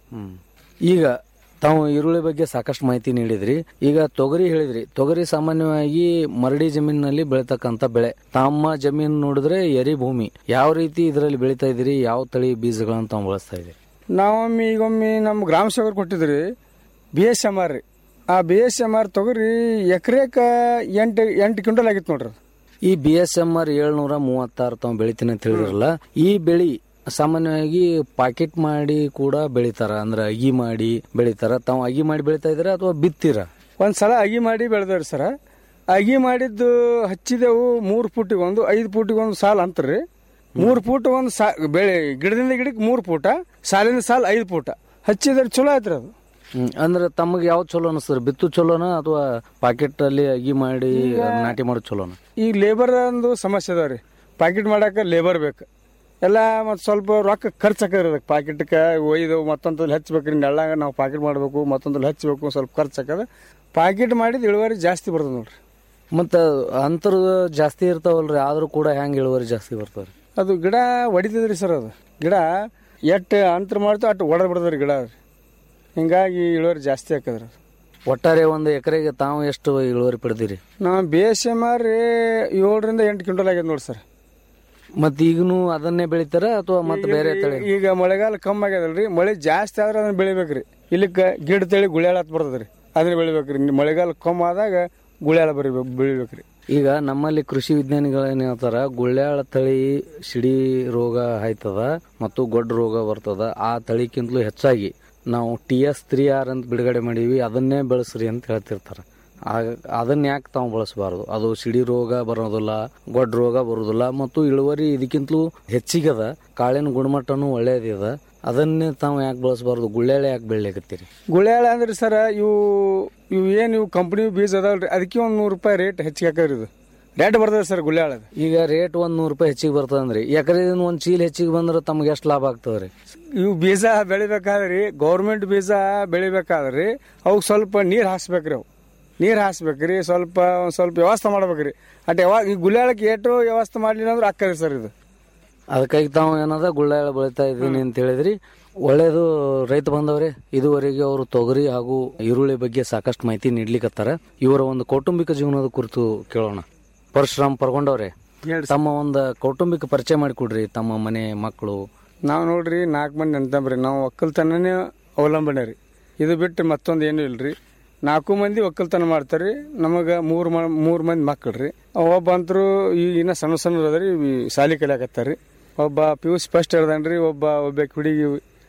ಈಗ ತಾವು ಈರುಳ್ಳಿ ಬಗ್ಗೆ ಸಾಕಷ್ಟು ಮಾಹಿತಿ ನೀಡಿದ್ರಿ ಈಗ ತೊಗರಿ ಹೇಳಿದ್ರಿ ತೊಗರಿ ಸಾಮಾನ್ಯವಾಗಿ ಮರಡಿ ಜಮೀನಿನಲ್ಲಿ ಬೆಳೀತಕ್ಕಂತ ಬೆಳೆ ತಮ್ಮ ಜಮೀನು ನೋಡಿದ್ರೆ ಎರಿ ಭೂಮಿ ಯಾವ ರೀತಿ ಇದರಲ್ಲಿ ಬೆಳೀತಾ ಇದ್ದೀರಿ ಯಾವ ತಳಿ ಬೀಜಗಳನ್ನ ತಾವು ಬಳಸ್ತಾ ಇದ್ದೀರಿ ನಾವೊಮ್ಮೆ ಈಗೊಮ್ಮೆ ನಮ್ಮ ಗ್ರಾಮ ಸೇವಕರು ಕೊಟ್ಟಿದ್ರಿ ಬಿ ಎಸ್ ಎಮ್ ಆರ್ ರೀ ಆ ಬಿ ಎಸ್ ಎಮ್ ಆರ್ ತೊಗರಿ ಎಕರೆಕ ಎಂಟು ಎಂಟು ಕ್ವಿಂಟಲ್ ಆಗಿತ್ತು ನೋಡ್ರಿ ಅದು. ಈ ಬಿ ಎಸ್ ಎಂ ಆರ್ ಏಳ್ನೂರ ಮೂವತ್ತಾರು ತಾವು ಬೆಳಿತೀನಿ ಅಂತ ಹೇಳಿದ್ರಲ್ಲ ಈ ಬೆಳಿ ಸಾಮಾನ್ಯವಾಗಿ ಪಾಕೆಟ್ ಮಾಡಿ ಕೂಡ ಬೆಳಿತಾರ ಅಂದ್ರೆ ಅಗಿ ಮಾಡಿ ಬೆಳಿತಾರ ತಾವು ಅಗಿ ಮಾಡಿ ಬೆಳಿತಾ ಇದ್ದೀರಾ ಅಥವಾ ಬಿತ್ತೀರಾ ಒಂದ್ ಸಲ ಅಗಿ ಮಾಡಿ ಬೆಳೆದವ್ರಿ ಸರ ಅಗಿ ಮಾಡಿದ್ದು ಹಚ್ಚಿದೆವು ಮೂರು ಫೂಟಿಗೆ ಒಂದು ಐದು ಫೂಟಿಗೆ ಒಂದು ಸಾಲ ಅಂತ್ರಿ ಮೂರು ಫೂಟ್ ಒಂದು ಸಾ ಬೆಳೆ ಗಿಡದಿಂದ ಗಿಡಕ್ಕೆ ಮೂರು ಫೂಟ ಸಾಲಿಂದ ಸಾಲ ಐದು ಫೂಟ ಹಚ್ಚಿದ್ರೆ ಚಲೋ ಆಯ್ತ್ರಿ ಅದು ಹ್ಮ್. ಅಂದ್ರೆ ತಮಗೆ ಯಾವ್ದು ಚಲೋ ಅನಿಸ್ತದೆ ಬಿತ್ತು ಚಲೋನ ಅಥವಾ ಪಾಕೆಟ್ ಅಲ್ಲಿ ಅಗಿ ಮಾಡಿ ನಾಟಿ ಮಾಡೋದು ಚಲೋನ ಈ ಲೇಬರ್ ಒಂದು ಸಮಸ್ಯೆ ಅದಾವ ರೀ ಪಾಕೆಟ್ ಮಾಡಾಕ ಲೇಬರ್ ಬೇಕು ಎಲ್ಲ ಮತ್ತು ಸ್ವಲ್ಪ ರೊಕ್ಕ ಖರ್ಚು ಹಾಕಿದ್ರಿ ಅದಕ್ಕೆ ಪಾಕೆಟ್ಗೆ ಒಯ್ದು ಮತ್ತೊಂದಲ್ಲಿ ಹಚ್ಬೇಕ್ರಿ ನೆಳ್ಳಾಗ ನಾವು ಪಾಕೆಟ್ ಮಾಡಬೇಕು ಮತ್ತೊಂದಲ್ಲಿ ಹಚ್ಚಬೇಕು ಸ್ವಲ್ಪ ಖರ್ಚು ಹಾಕದ ಪಾಕೆಟ್ ಮಾಡಿದ ಇಳುವರಿ ಜಾಸ್ತಿ ಬರ್ತದೆ ನೋಡ್ರಿ ಮತ್ತ ಅಂತರ ಜಾಸ್ತಿ ಇರ್ತಾವಲ್ರಿ ಆದ್ರೂ ಕೂಡ ಹೆಂಗ್ ಇಳುವರಿ ಜಾಸ್ತಿ ಬರ್ತಾವ್ರಿ ಅದು ಗಿಡ ಹೊಡಿತದ್ರಿ ಸರ್ ಅದು ಗಿಡ ಎಷ್ಟು ಅಂತರ ಮಾಡ್ತಾವ ಅಷ್ಟು ಒಡೆದು ಬಿಡ್ತದ್ರಿ ಗಿಡ ಹಿಂಗಾಗಿ ಇಳುವರಿ ಜಾಸ್ತಿ ಹಾಕದ್ರಿ ಅದು ಒಟ್ಟಾರೆ ಒಂದು ಎಕರೆಗೆ ತಾವು ಎಷ್ಟು ಇಳುವರಿ ಪಡೆದಿರಿ ನಾವು ಬಿ ಎಸ್ ಎಮ್ ಆರ್ ಏಳರಿಂದ ಎಂಟು ಕ್ವಿಂಟಲ್ ಆಗ್ಯದ ನೋಡಿ ಸರ್ ಮತ್ ಈಗನು ಅದನ್ನೇ ಬೆಳಿತಾರ ಅಥವಾ ಮತ್ತೆ ಬೇರೆ ತಳಿ ಈಗ ಮಳೆಗಾಲ ಕಮ್ಮಿ ಆಗ್ಯದಲ್ರಿ ಮಳೆ ಜಾಸ್ತಿ ಆದ್ರೆ ಅದನ್ನ ಬೆಳಿಬೇಕ್ರಿ ಇಲ್ಲಿಕ್ಕ ಗಿಡ ತಳಿ ಗುಳ್ಯಾಳ ಹತ್ ಬರ್ತದ್ರಿ ಅದನ್ನ ಬೆಳಿಬೇಕ್ರಿ ಮಳೆಗಾಲ ಕಮ್ಮಿ ಆದಾಗ ಗುಳ್ಯಾಳ ಬರಿಬೇಕು ಬೆಳಿಬೇಕ್ರಿ ಈಗ ನಮ್ಮಲ್ಲಿ ಕೃಷಿ ವಿಜ್ಞಾನಿಗಳು ಏನ್ ಹೇಳ್ತಾರ ಗುಳ್ಳ್ಯಾಳ ತಳಿ ಸಿಡಿ ರೋಗ ಆಯ್ತದ ಮತ್ತು ಗೊಡ್ಡ ರೋಗ ಬರ್ತದ ಆ ತಳಿಕ್ಕಿಂತಲೂ ಹೆಚ್ಚಾಗಿ ನಾವು ಟಿ ಎಸ್ ತ್ರೀ ಆರ್ ಅಂತ ಬಿಡುಗಡೆ ಮಾಡೀವಿ ಅದನ್ನೇ ಬೆಳೆಸ್ರಿ ಅಂತ ಹೇಳ್ತಿರ್ತಾರ ಆಗ- ಅದನ್ನ ಯಾಕೆ ತಾವು ಬಳಸಬಾರದು ಅದು ಸಿಡಿ ರೋಗ ಬರೋದಿಲ್ಲ ಗೊಡ್ಡ ರೋಗ ಬರೋದಿಲ್ಲ ಮತ್ತು ಇಳುವರಿ ಇದಕ್ಕಿಂತಲೂ ಹೆಚ್ಚಿಗದ ಕಾಳಿನ ಗುಣಮಟ್ಟನೂ ಒಳ್ಳೇದಿದ ಅದನ್ನೇ ತಾವು ಯಾಕೆ ಬಳಸಬಾರದು ಗುಳ್ಳೆಳೆ ಯಾಕೆ ಬೆಳಿಲಿಕತ್ತೀರಿ ಗುಳ್ಯಾಳ ಅಂದ್ರೆ ಸರ ಇವು ಇವು ಏನು ಇವು ಕಂಪ್ನಿ ಬೀಜ ಅದಾವಲ್ರಿ ಅದಕ್ಕೆ ಒಂದು ನೂರು ರೂಪಾಯಿ ರೇಟ್ ಹೆಚ್ಚಿಗೆ ಹಾಕದ್ರಿ ಇದು ರೇಟ್ ಬರ್ತದೆ ಸರ್ ಗುಳ್ಯಾಳ ಈಗ ರೇಟ್ ಒಂದ್ ನೂರು ರೂಪಾಯಿ ಹೆಚ್ಚಿಗೆ ಬರ್ತದಂದ್ರಿ ಎಕರೆದಿಂದ ಒಂದ್ ಚೀಲ ಹೆಚ್ಚಿಗೆ ಬಂದ್ರೆ ತಮ್ಗೆ ಎಷ್ಟು ಲಾಭ ಆಗ್ತದ್ರಿ ಇವು ಬೀಜ ಬೆಳಿಬೇಕಾದ್ರಿ ಗೌರ್ಮೆಂಟ್ ಬೀಜ ಬೆಳಿಬೇಕಾದ್ರಿ ಅವಕ್ಕೆ ಸ್ವಲ್ಪ ನೀರು ಹಾಸ್ಬೇಕ್ರಿ ಅವು ನೀರು ಹಾಸ್ಬೇಕ್ರಿ ಸ್ವಲ್ಪ ಒಂದ್ ಸ್ವಲ್ಪ ವ್ಯವಸ್ಥೆ ಮಾಡ್ಬೇಕ್ರಿ ಅಟ್ ಯಾವಾಗ ಈ ಗುಳ್ಯಾಳಕ್ಕೆ ಏಟು ವ್ಯವಸ್ಥೆ ಮಾಡ್ಲಿಲ್ಲ ಅಂದ್ರೆ ಅಕ್ಕರಿ ಸರ್ ಇದು ಅದಕ್ಕಾಗಿ ತಾವು ಏನದ ಗುಳ್ಳೆಳ ಬೆಳಿತಾ ಇದ್ದೀನಿ ಅಂತ ಹೇಳಿದ್ರಿ ಒಳ್ಳೇದು ರೈತ ಬಂದವರೇ ಇದುವರೆಗೆ ಅವರು ತೊಗರಿ ಹಾಗೂ ಈರುಳ್ಳಿ ಬಗ್ಗೆ ಸಾಕಷ್ಟು ಮಾಹಿತಿ ನೀಡ್ಲಿಕ್ಕತ್ತಾರ ಇವರ ಒಂದು ಕೌಟುಂಬಿಕ ಜೀವನದ ಕುರಿತು ಕೇಳೋಣ ಪರಶುರಾಮ್ ಪರ್ಗೊಂಡವ್ರೆ ತಮ್ಮ ಒಂದು ಕೌಟುಂಬಿಕ ಪರಿಚಯ ಮಾಡಿಕೊಡ್ರಿ ತಮ್ಮ ಮನೆ ಮಕ್ಕಳು ನಾವು ನೋಡ್ರಿ ನಾಲ್ಕು ಮಂದಿ ಅಂತಂಬ್ರಿ ನಾವು ಒಕ್ಕಲ್ತನನೇ ಅವಲಂಬನೆ ರೀ ಇದು ಬಿಟ್ಟು ಮತ್ತೊಂದು ಏನೂ ಇಲ್ರಿ ನಾಲ್ಕು ಮಂದಿ ಒಕ್ಕಲ್ತನ ಮಾಡ್ತಾರೆ ನಮಗೆ ಮೂರು ಮ ಮೂರು ಮಂದಿ ಮಕ್ಕಳು ರೀ ಒಬ್ಬ ಅಂತರು ಈಗ ಇನ್ನ ಸಣ್ಣ ಸಣ್ಣ ಅದ ರೀ ಶಾಲಿ ಕಲಿಯಾಕತ್ತಾರ ರೀ ಒಬ್ಬ ಪಿ ಯು ಸಿ ಫಸ್ಟ್ ಹಿಡ್ದಾನ್ರಿ ಒಬ್ಬ ಒಬ್ಬ ಹುಡುಗಿ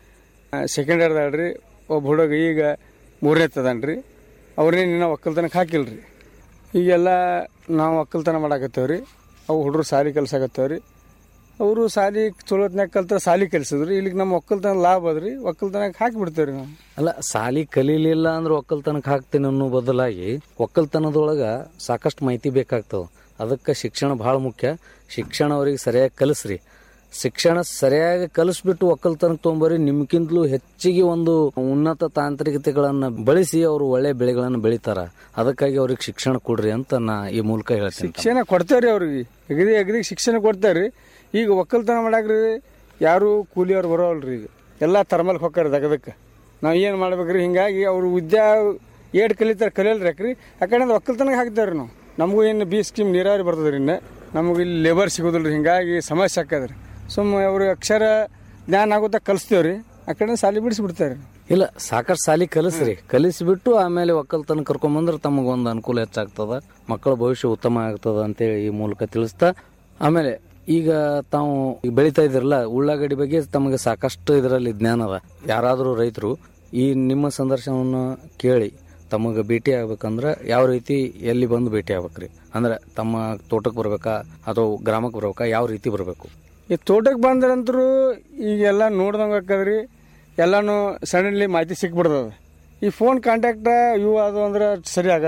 ಸೆಕೆಂಡ್ ಹಿಡ್ದಾಳ್ರಿ ಒಬ್ಬ ಹುಡುಗ ಈಗ ಮೂರನೇ ತದಾನ್ರಿ ಅವ್ರನ್ನೇ ಇನ್ನೂ ಒಕ್ಕಲ್ತನಕ್ಕೆ ಹಾಕಿಲ್ರಿ ಈಗೆಲ್ಲ ನಾವು ಒಕ್ಕಲ್ತನ ಮಾಡಾಕತ್ತೇವ್ರಿ ಅವು ಹುಡುಗರು ಸಾಲಿ ಕೆಲಸ ಆಗತ್ತೇವ್ರಿ ಅವರು ಸಾಲಿ ಚಲೋತ್ನಾಗ ಕಲ್ತಾರ ಸಾಲಿ ಕಲಿಸಿದ್ರಿ ಇಲ್ಲಿಗೆ ನಮ್ಮ ಒಕ್ಕಲ್ತನ ಲಾಭ ಅದ್ರಿ ಒಕ್ಕಲ್ತನಕ್ಕೆ ಹಾಕಿ ಬಿಡ್ತೇವ್ರಿ ನಾವು ಅಲ್ಲ ಸಾಲಿ ಕಲೀಲಿಲ್ಲ ಅಂದ್ರೆ ಒಕ್ಕಲ್ತನಕ್ಕೆ ಹಾಕ್ತೀನಿ ಅನ್ನೋ ಬದಲಾಗಿ ಒಕ್ಕಲ್ತನದೊಳಗ ಸಾಕಷ್ಟು ಮಾಹಿತಿ ಬೇಕಾಗ್ತವ ಅದಕ್ಕೆ ಶಿಕ್ಷಣ ಬಹಳ ಮುಖ್ಯ ಶಿಕ್ಷಣ ಅವ್ರಿಗೆ ಸರಿಯಾಗಿ ಕಲಿಸ್ರಿ ಶಿಕ್ಷಣ ಸರಿಯಾಗಿ ಕಲಿಸ್ಬಿಟ್ಟು ಒಕ್ಕಲ್ತನಕ್ಕೆ ತೊಗೊಂಬರಿ ನಿಮ್ಗಿಂತಲೂ ಹೆಚ್ಚಿಗೆ ಒಂದು ಉನ್ನತ ತಾಂತ್ರಿಕತೆಗಳನ್ನ ಬಳಸಿ ಅವರು ಒಳ್ಳೆ ಬೆಳೆಗಳನ್ನ ಬೆಳಿತಾರ ಅದಕ್ಕಾಗಿ ಅವ್ರಿಗೆ ಶಿಕ್ಷಣ ಕೊಡ್ರಿ ಅಂತ ನಾ ಈ ಮೂಲಕ ಹೇಳ್ತೀನಿ ಶಿಕ್ಷಣ ಕೊಡ್ತೇವ್ರಿ ಅವ್ರಿಗೆ ಅಗದಿ ಅಗದಿ ಶಿಕ್ಷಣ ಕೊಡ್ತೇವ್ರಿ ಈಗ ಒಕ್ಕಲ್ತನ ಮಾಡಾಕ್ರಿ ಯಾರು ಕೂಲಿಯವ್ರು ಬರೋಲ್ರಿ ಈಗ ಎಲ್ಲ ತರ್ಮಲ್ಕ್ ಹೋಗ್ತಾರ ದಗದಕ್ಕೆ ನಾವು ಏನು ಮಾಡ್ಬೇಕ್ರಿ ಹಿಂಗಾಗಿ ಅವ್ರು ವಿದ್ಯಾ ಏಟ್ ಕಲಿತಾರ ಕಲಿಯಲ್ರಿ ಯಾಕ್ರಿ ಆ ಕಡೆಯಿಂದ ಒಕ್ಕಲ್ತನಕ್ಕೆ ಹಾಕ್ತೇವ್ರಿ ನಾವು ನಮಗೂ ಏನು ಬಿ ಸ್ಕೀಮ್ ನೀರಾವರಿ ಬರ್ತದ್ರಿ ಇನ್ನು ನಮಗೆ ಇಲ್ಲಿ ಲೇಬರ್ ಸಿಗೋದಿಲ್ರಿ ಹಿಂಗಾಗಿ ಸಮಸ್ಯೆ ಆಕ್ಕದ್ರಿ ಸುಮ್ಮ ಅವ್ರಿಗೆ ಅಕ್ಷರ ಜ್ಞಾನ ಆಗುತ್ತಾ ಕಲಿಸ್ತೇವ್ರಿ ಆ ಕಡೆ ಸಾಲಿ ಬಿಡಿಸ್ಬಿಡ್ತಾರೆ ಇಲ್ಲ ಸಾಕಷ್ಟು ಸಾಲಿ ಕಲಿಸ್ರಿ ಕಲಿಸ್ಬಿಟ್ಟು ಆಮೇಲೆ ಒಕ್ಕಲ್ತನ ಕರ್ಕೊಂಬಂದ್ರೆ ತಮಗೊಂದು ಅನುಕೂಲ ಹೆಚ್ಚಾಗ್ತದ ಮಕ್ಕಳ ಭವಿಷ್ಯ ಉತ್ತಮ ಆಗ್ತದ ಅಂತೇಳಿ ಈ ಮೂಲಕ ತಿಳಿಸ್ತಾ ಆಮೇಲೆ ಈಗ ತಾವು ಈಗ ಬೆಳಿತಾ ಇದಿರಲ್ಲ ಉಳ್ಳಾಗಡ್ಡಿ ಬಗ್ಗೆ ತಮಗೆ ಸಾಕಷ್ಟು ಇದರಲ್ಲಿ ಜ್ಞಾನ ಅದ ಯಾರಾದರೂ ರೈತರು ಈ ನಿಮ್ಮ ಸಂದರ್ಶನವನ್ನು ಕೇಳಿ ತಮಗೆ ಭೇಟಿ ಆಗ್ಬೇಕಂದ್ರೆ ಯಾವ ರೀತಿ ಎಲ್ಲಿ ಬಂದು ಭೇಟಿ ಆಗ್ಬೇಕ್ರಿ ಅಂದ್ರೆ ತಮ್ಮ ತೋಟಕ್ಕೆ ಬರ್ಬೇಕಾ ಅಥವಾ ಗ್ರಾಮಕ್ಕೆ ಬರ್ಬೇಕಾ ಯಾವ ರೀತಿ ಬರಬೇಕು ಈ ತೋಟಕ್ಕೆ ಬಂದ್ರಂತರೂ ಈಗೆಲ್ಲ ನೋಡ್ದಂಗೆ ಆಕದ್ರಿ ಎಲ್ಲಾನು ಸಡನ್ಲಿ ಮಾಹಿತಿ ಸಿಕ್ಬಿಡ್ತದ ಈ ಫೋನ್ ಕಾಂಟ್ಯಾಕ್ಟ್ ಇವು ಅದು ಅಂದ್ರೆ ಸರಿ ಆಗಲ್ರಿ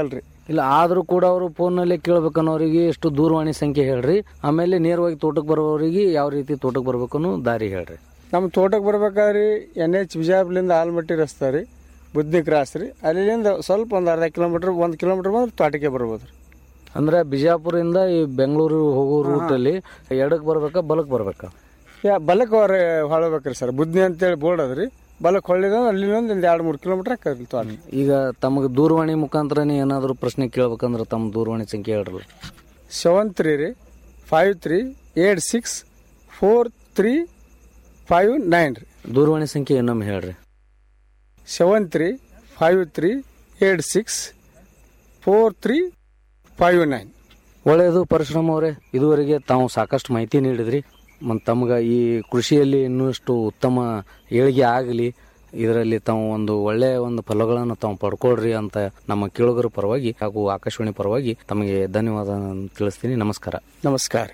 ಇಲ್ಲ ಆದ್ರೂ ಕೂಡ ಅವರು ಫೋನಲ್ಲಿ ಕೇಳ್ಬೇಕನ್ನೋರಿಗೆ ಎಷ್ಟು ದೂರವಾಣಿ ಸಂಖ್ಯೆ ಹೇಳ್ರಿ ಆಮೇಲೆ ನೇರವಾಗಿ ತೋಟಕ್ಕೆ ಬರೋರಿಗೆ ಯಾವ ರೀತಿ ತೋಟಕ್ಕೆ ಬರ್ಬೇಕನ್ನೋ ದಾರಿ ಹೇಳ್ರಿ ನಮ್ಮ ತೋಟಕ್ಕೆ ಬರ್ಬೇಕಾದ್ರೆ ಎನ್ ಎಚ್ ಬಿಜಾಪುರದಿಂದ ಆಲ್ಮಟ್ಟಿ ರಸ್ತೆ ರೀ ಬುದ್ಧಿ ಕ್ರಾಸ್ ರೀ ಅಲ್ಲಿಂದ ಸ್ವಲ್ಪ ಒಂದು ಅರ್ಧ ಕಿಲೋಮೀಟರ್ ಒಂದು ಕಿಲೋಮೀಟರ್ ಬಂದ್ರೆ ತೋಟಕ್ಕೆ ಬರ್ಬೋದು ರೀ ಅಂದ್ರೆ ಬಿಜಾಪುರದಿಂದ ಈ ಬೆಂಗಳೂರು ಹೋಗೋ ರೂಟಲ್ಲಿ ಎಡಕ್ಕೆ ಬರ್ಬೇಕಾ ಬಲಕ್ಕೆ ಬರ್ಬೇಕಾ ಯಾ ಬಲಕ್ಕೆ ಹೊರ ಹೊಳಬೇಕ್ರಿ ಸರ್ ಬುದ್ಧಿ ಅಂತೇಳಿ ಬೋರ್ಡ್ ಅದ್ರಿ ಬಲಕ್ಕೆ ಹೊಳ್ಳಿದ ಅಲ್ಲಿಂದ ಒಂದು ಎರಡು ಮೂರು ಕಿಲೋಮೀಟರ್ ಆಕೈತಿ ತೋಟ ಈಗ ತಮಗೆ ದೂರವಾಣಿ ಮುಖಾಂತರನೇ ಏನಾದರೂ ಪ್ರಶ್ನೆ ಕೇಳ್ಬೇಕಂದ್ರೆ ತಮ್ಮ ದೂರವಾಣಿ ಸಂಖ್ಯೆ ಹೇಳ್ರಲ್ಲ ಸೆವೆನ್ ತ್ರೀ ರೀ five three eight six four three five nine ರೀ ದೂರವಾಣಿ ಸಂಖ್ಯೆ ಇನ್ನೊಮ್ಮೆ ಹೇಳ್ರಿ seven three five three eight six four three five nine ಒಳ್ಳೆಯದು ಪರಶುರಾಮ್ ಅವರೇ ಇದುವರೆಗೆ ತಾವು ಸಾಕಷ್ಟು ಮಾಹಿತಿ ನೀಡಿದ್ರಿ ಮತ್ತು ತಮ್ಗೆ ಈ ಕೃಷಿಯಲ್ಲಿ ಇನ್ನಷ್ಟು ಉತ್ತಮ ಏಳಿಗೆ ಆಗಲಿ ಇದರಲ್ಲಿ ತಾವು ಒಂದು ಒಳ್ಳೆಯ ಒಂದು ಫಲಗಳನ್ನು ತಾವು ಪಡ್ಕೊಳ್ರಿ ಅಂತ ನಮ್ಮ ಕೇಳುಗರ ಪರವಾಗಿ ಹಾಗೂ ಆಕಾಶವಾಣಿ ಪರವಾಗಿ ತಮಗೆ ಧನ್ಯವಾದ ತಿಳಿಸ್ತೀನಿ ನಮಸ್ಕಾರ ನಮಸ್ಕಾರ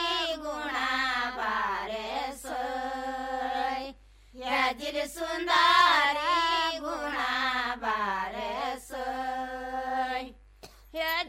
ಸುಂದರ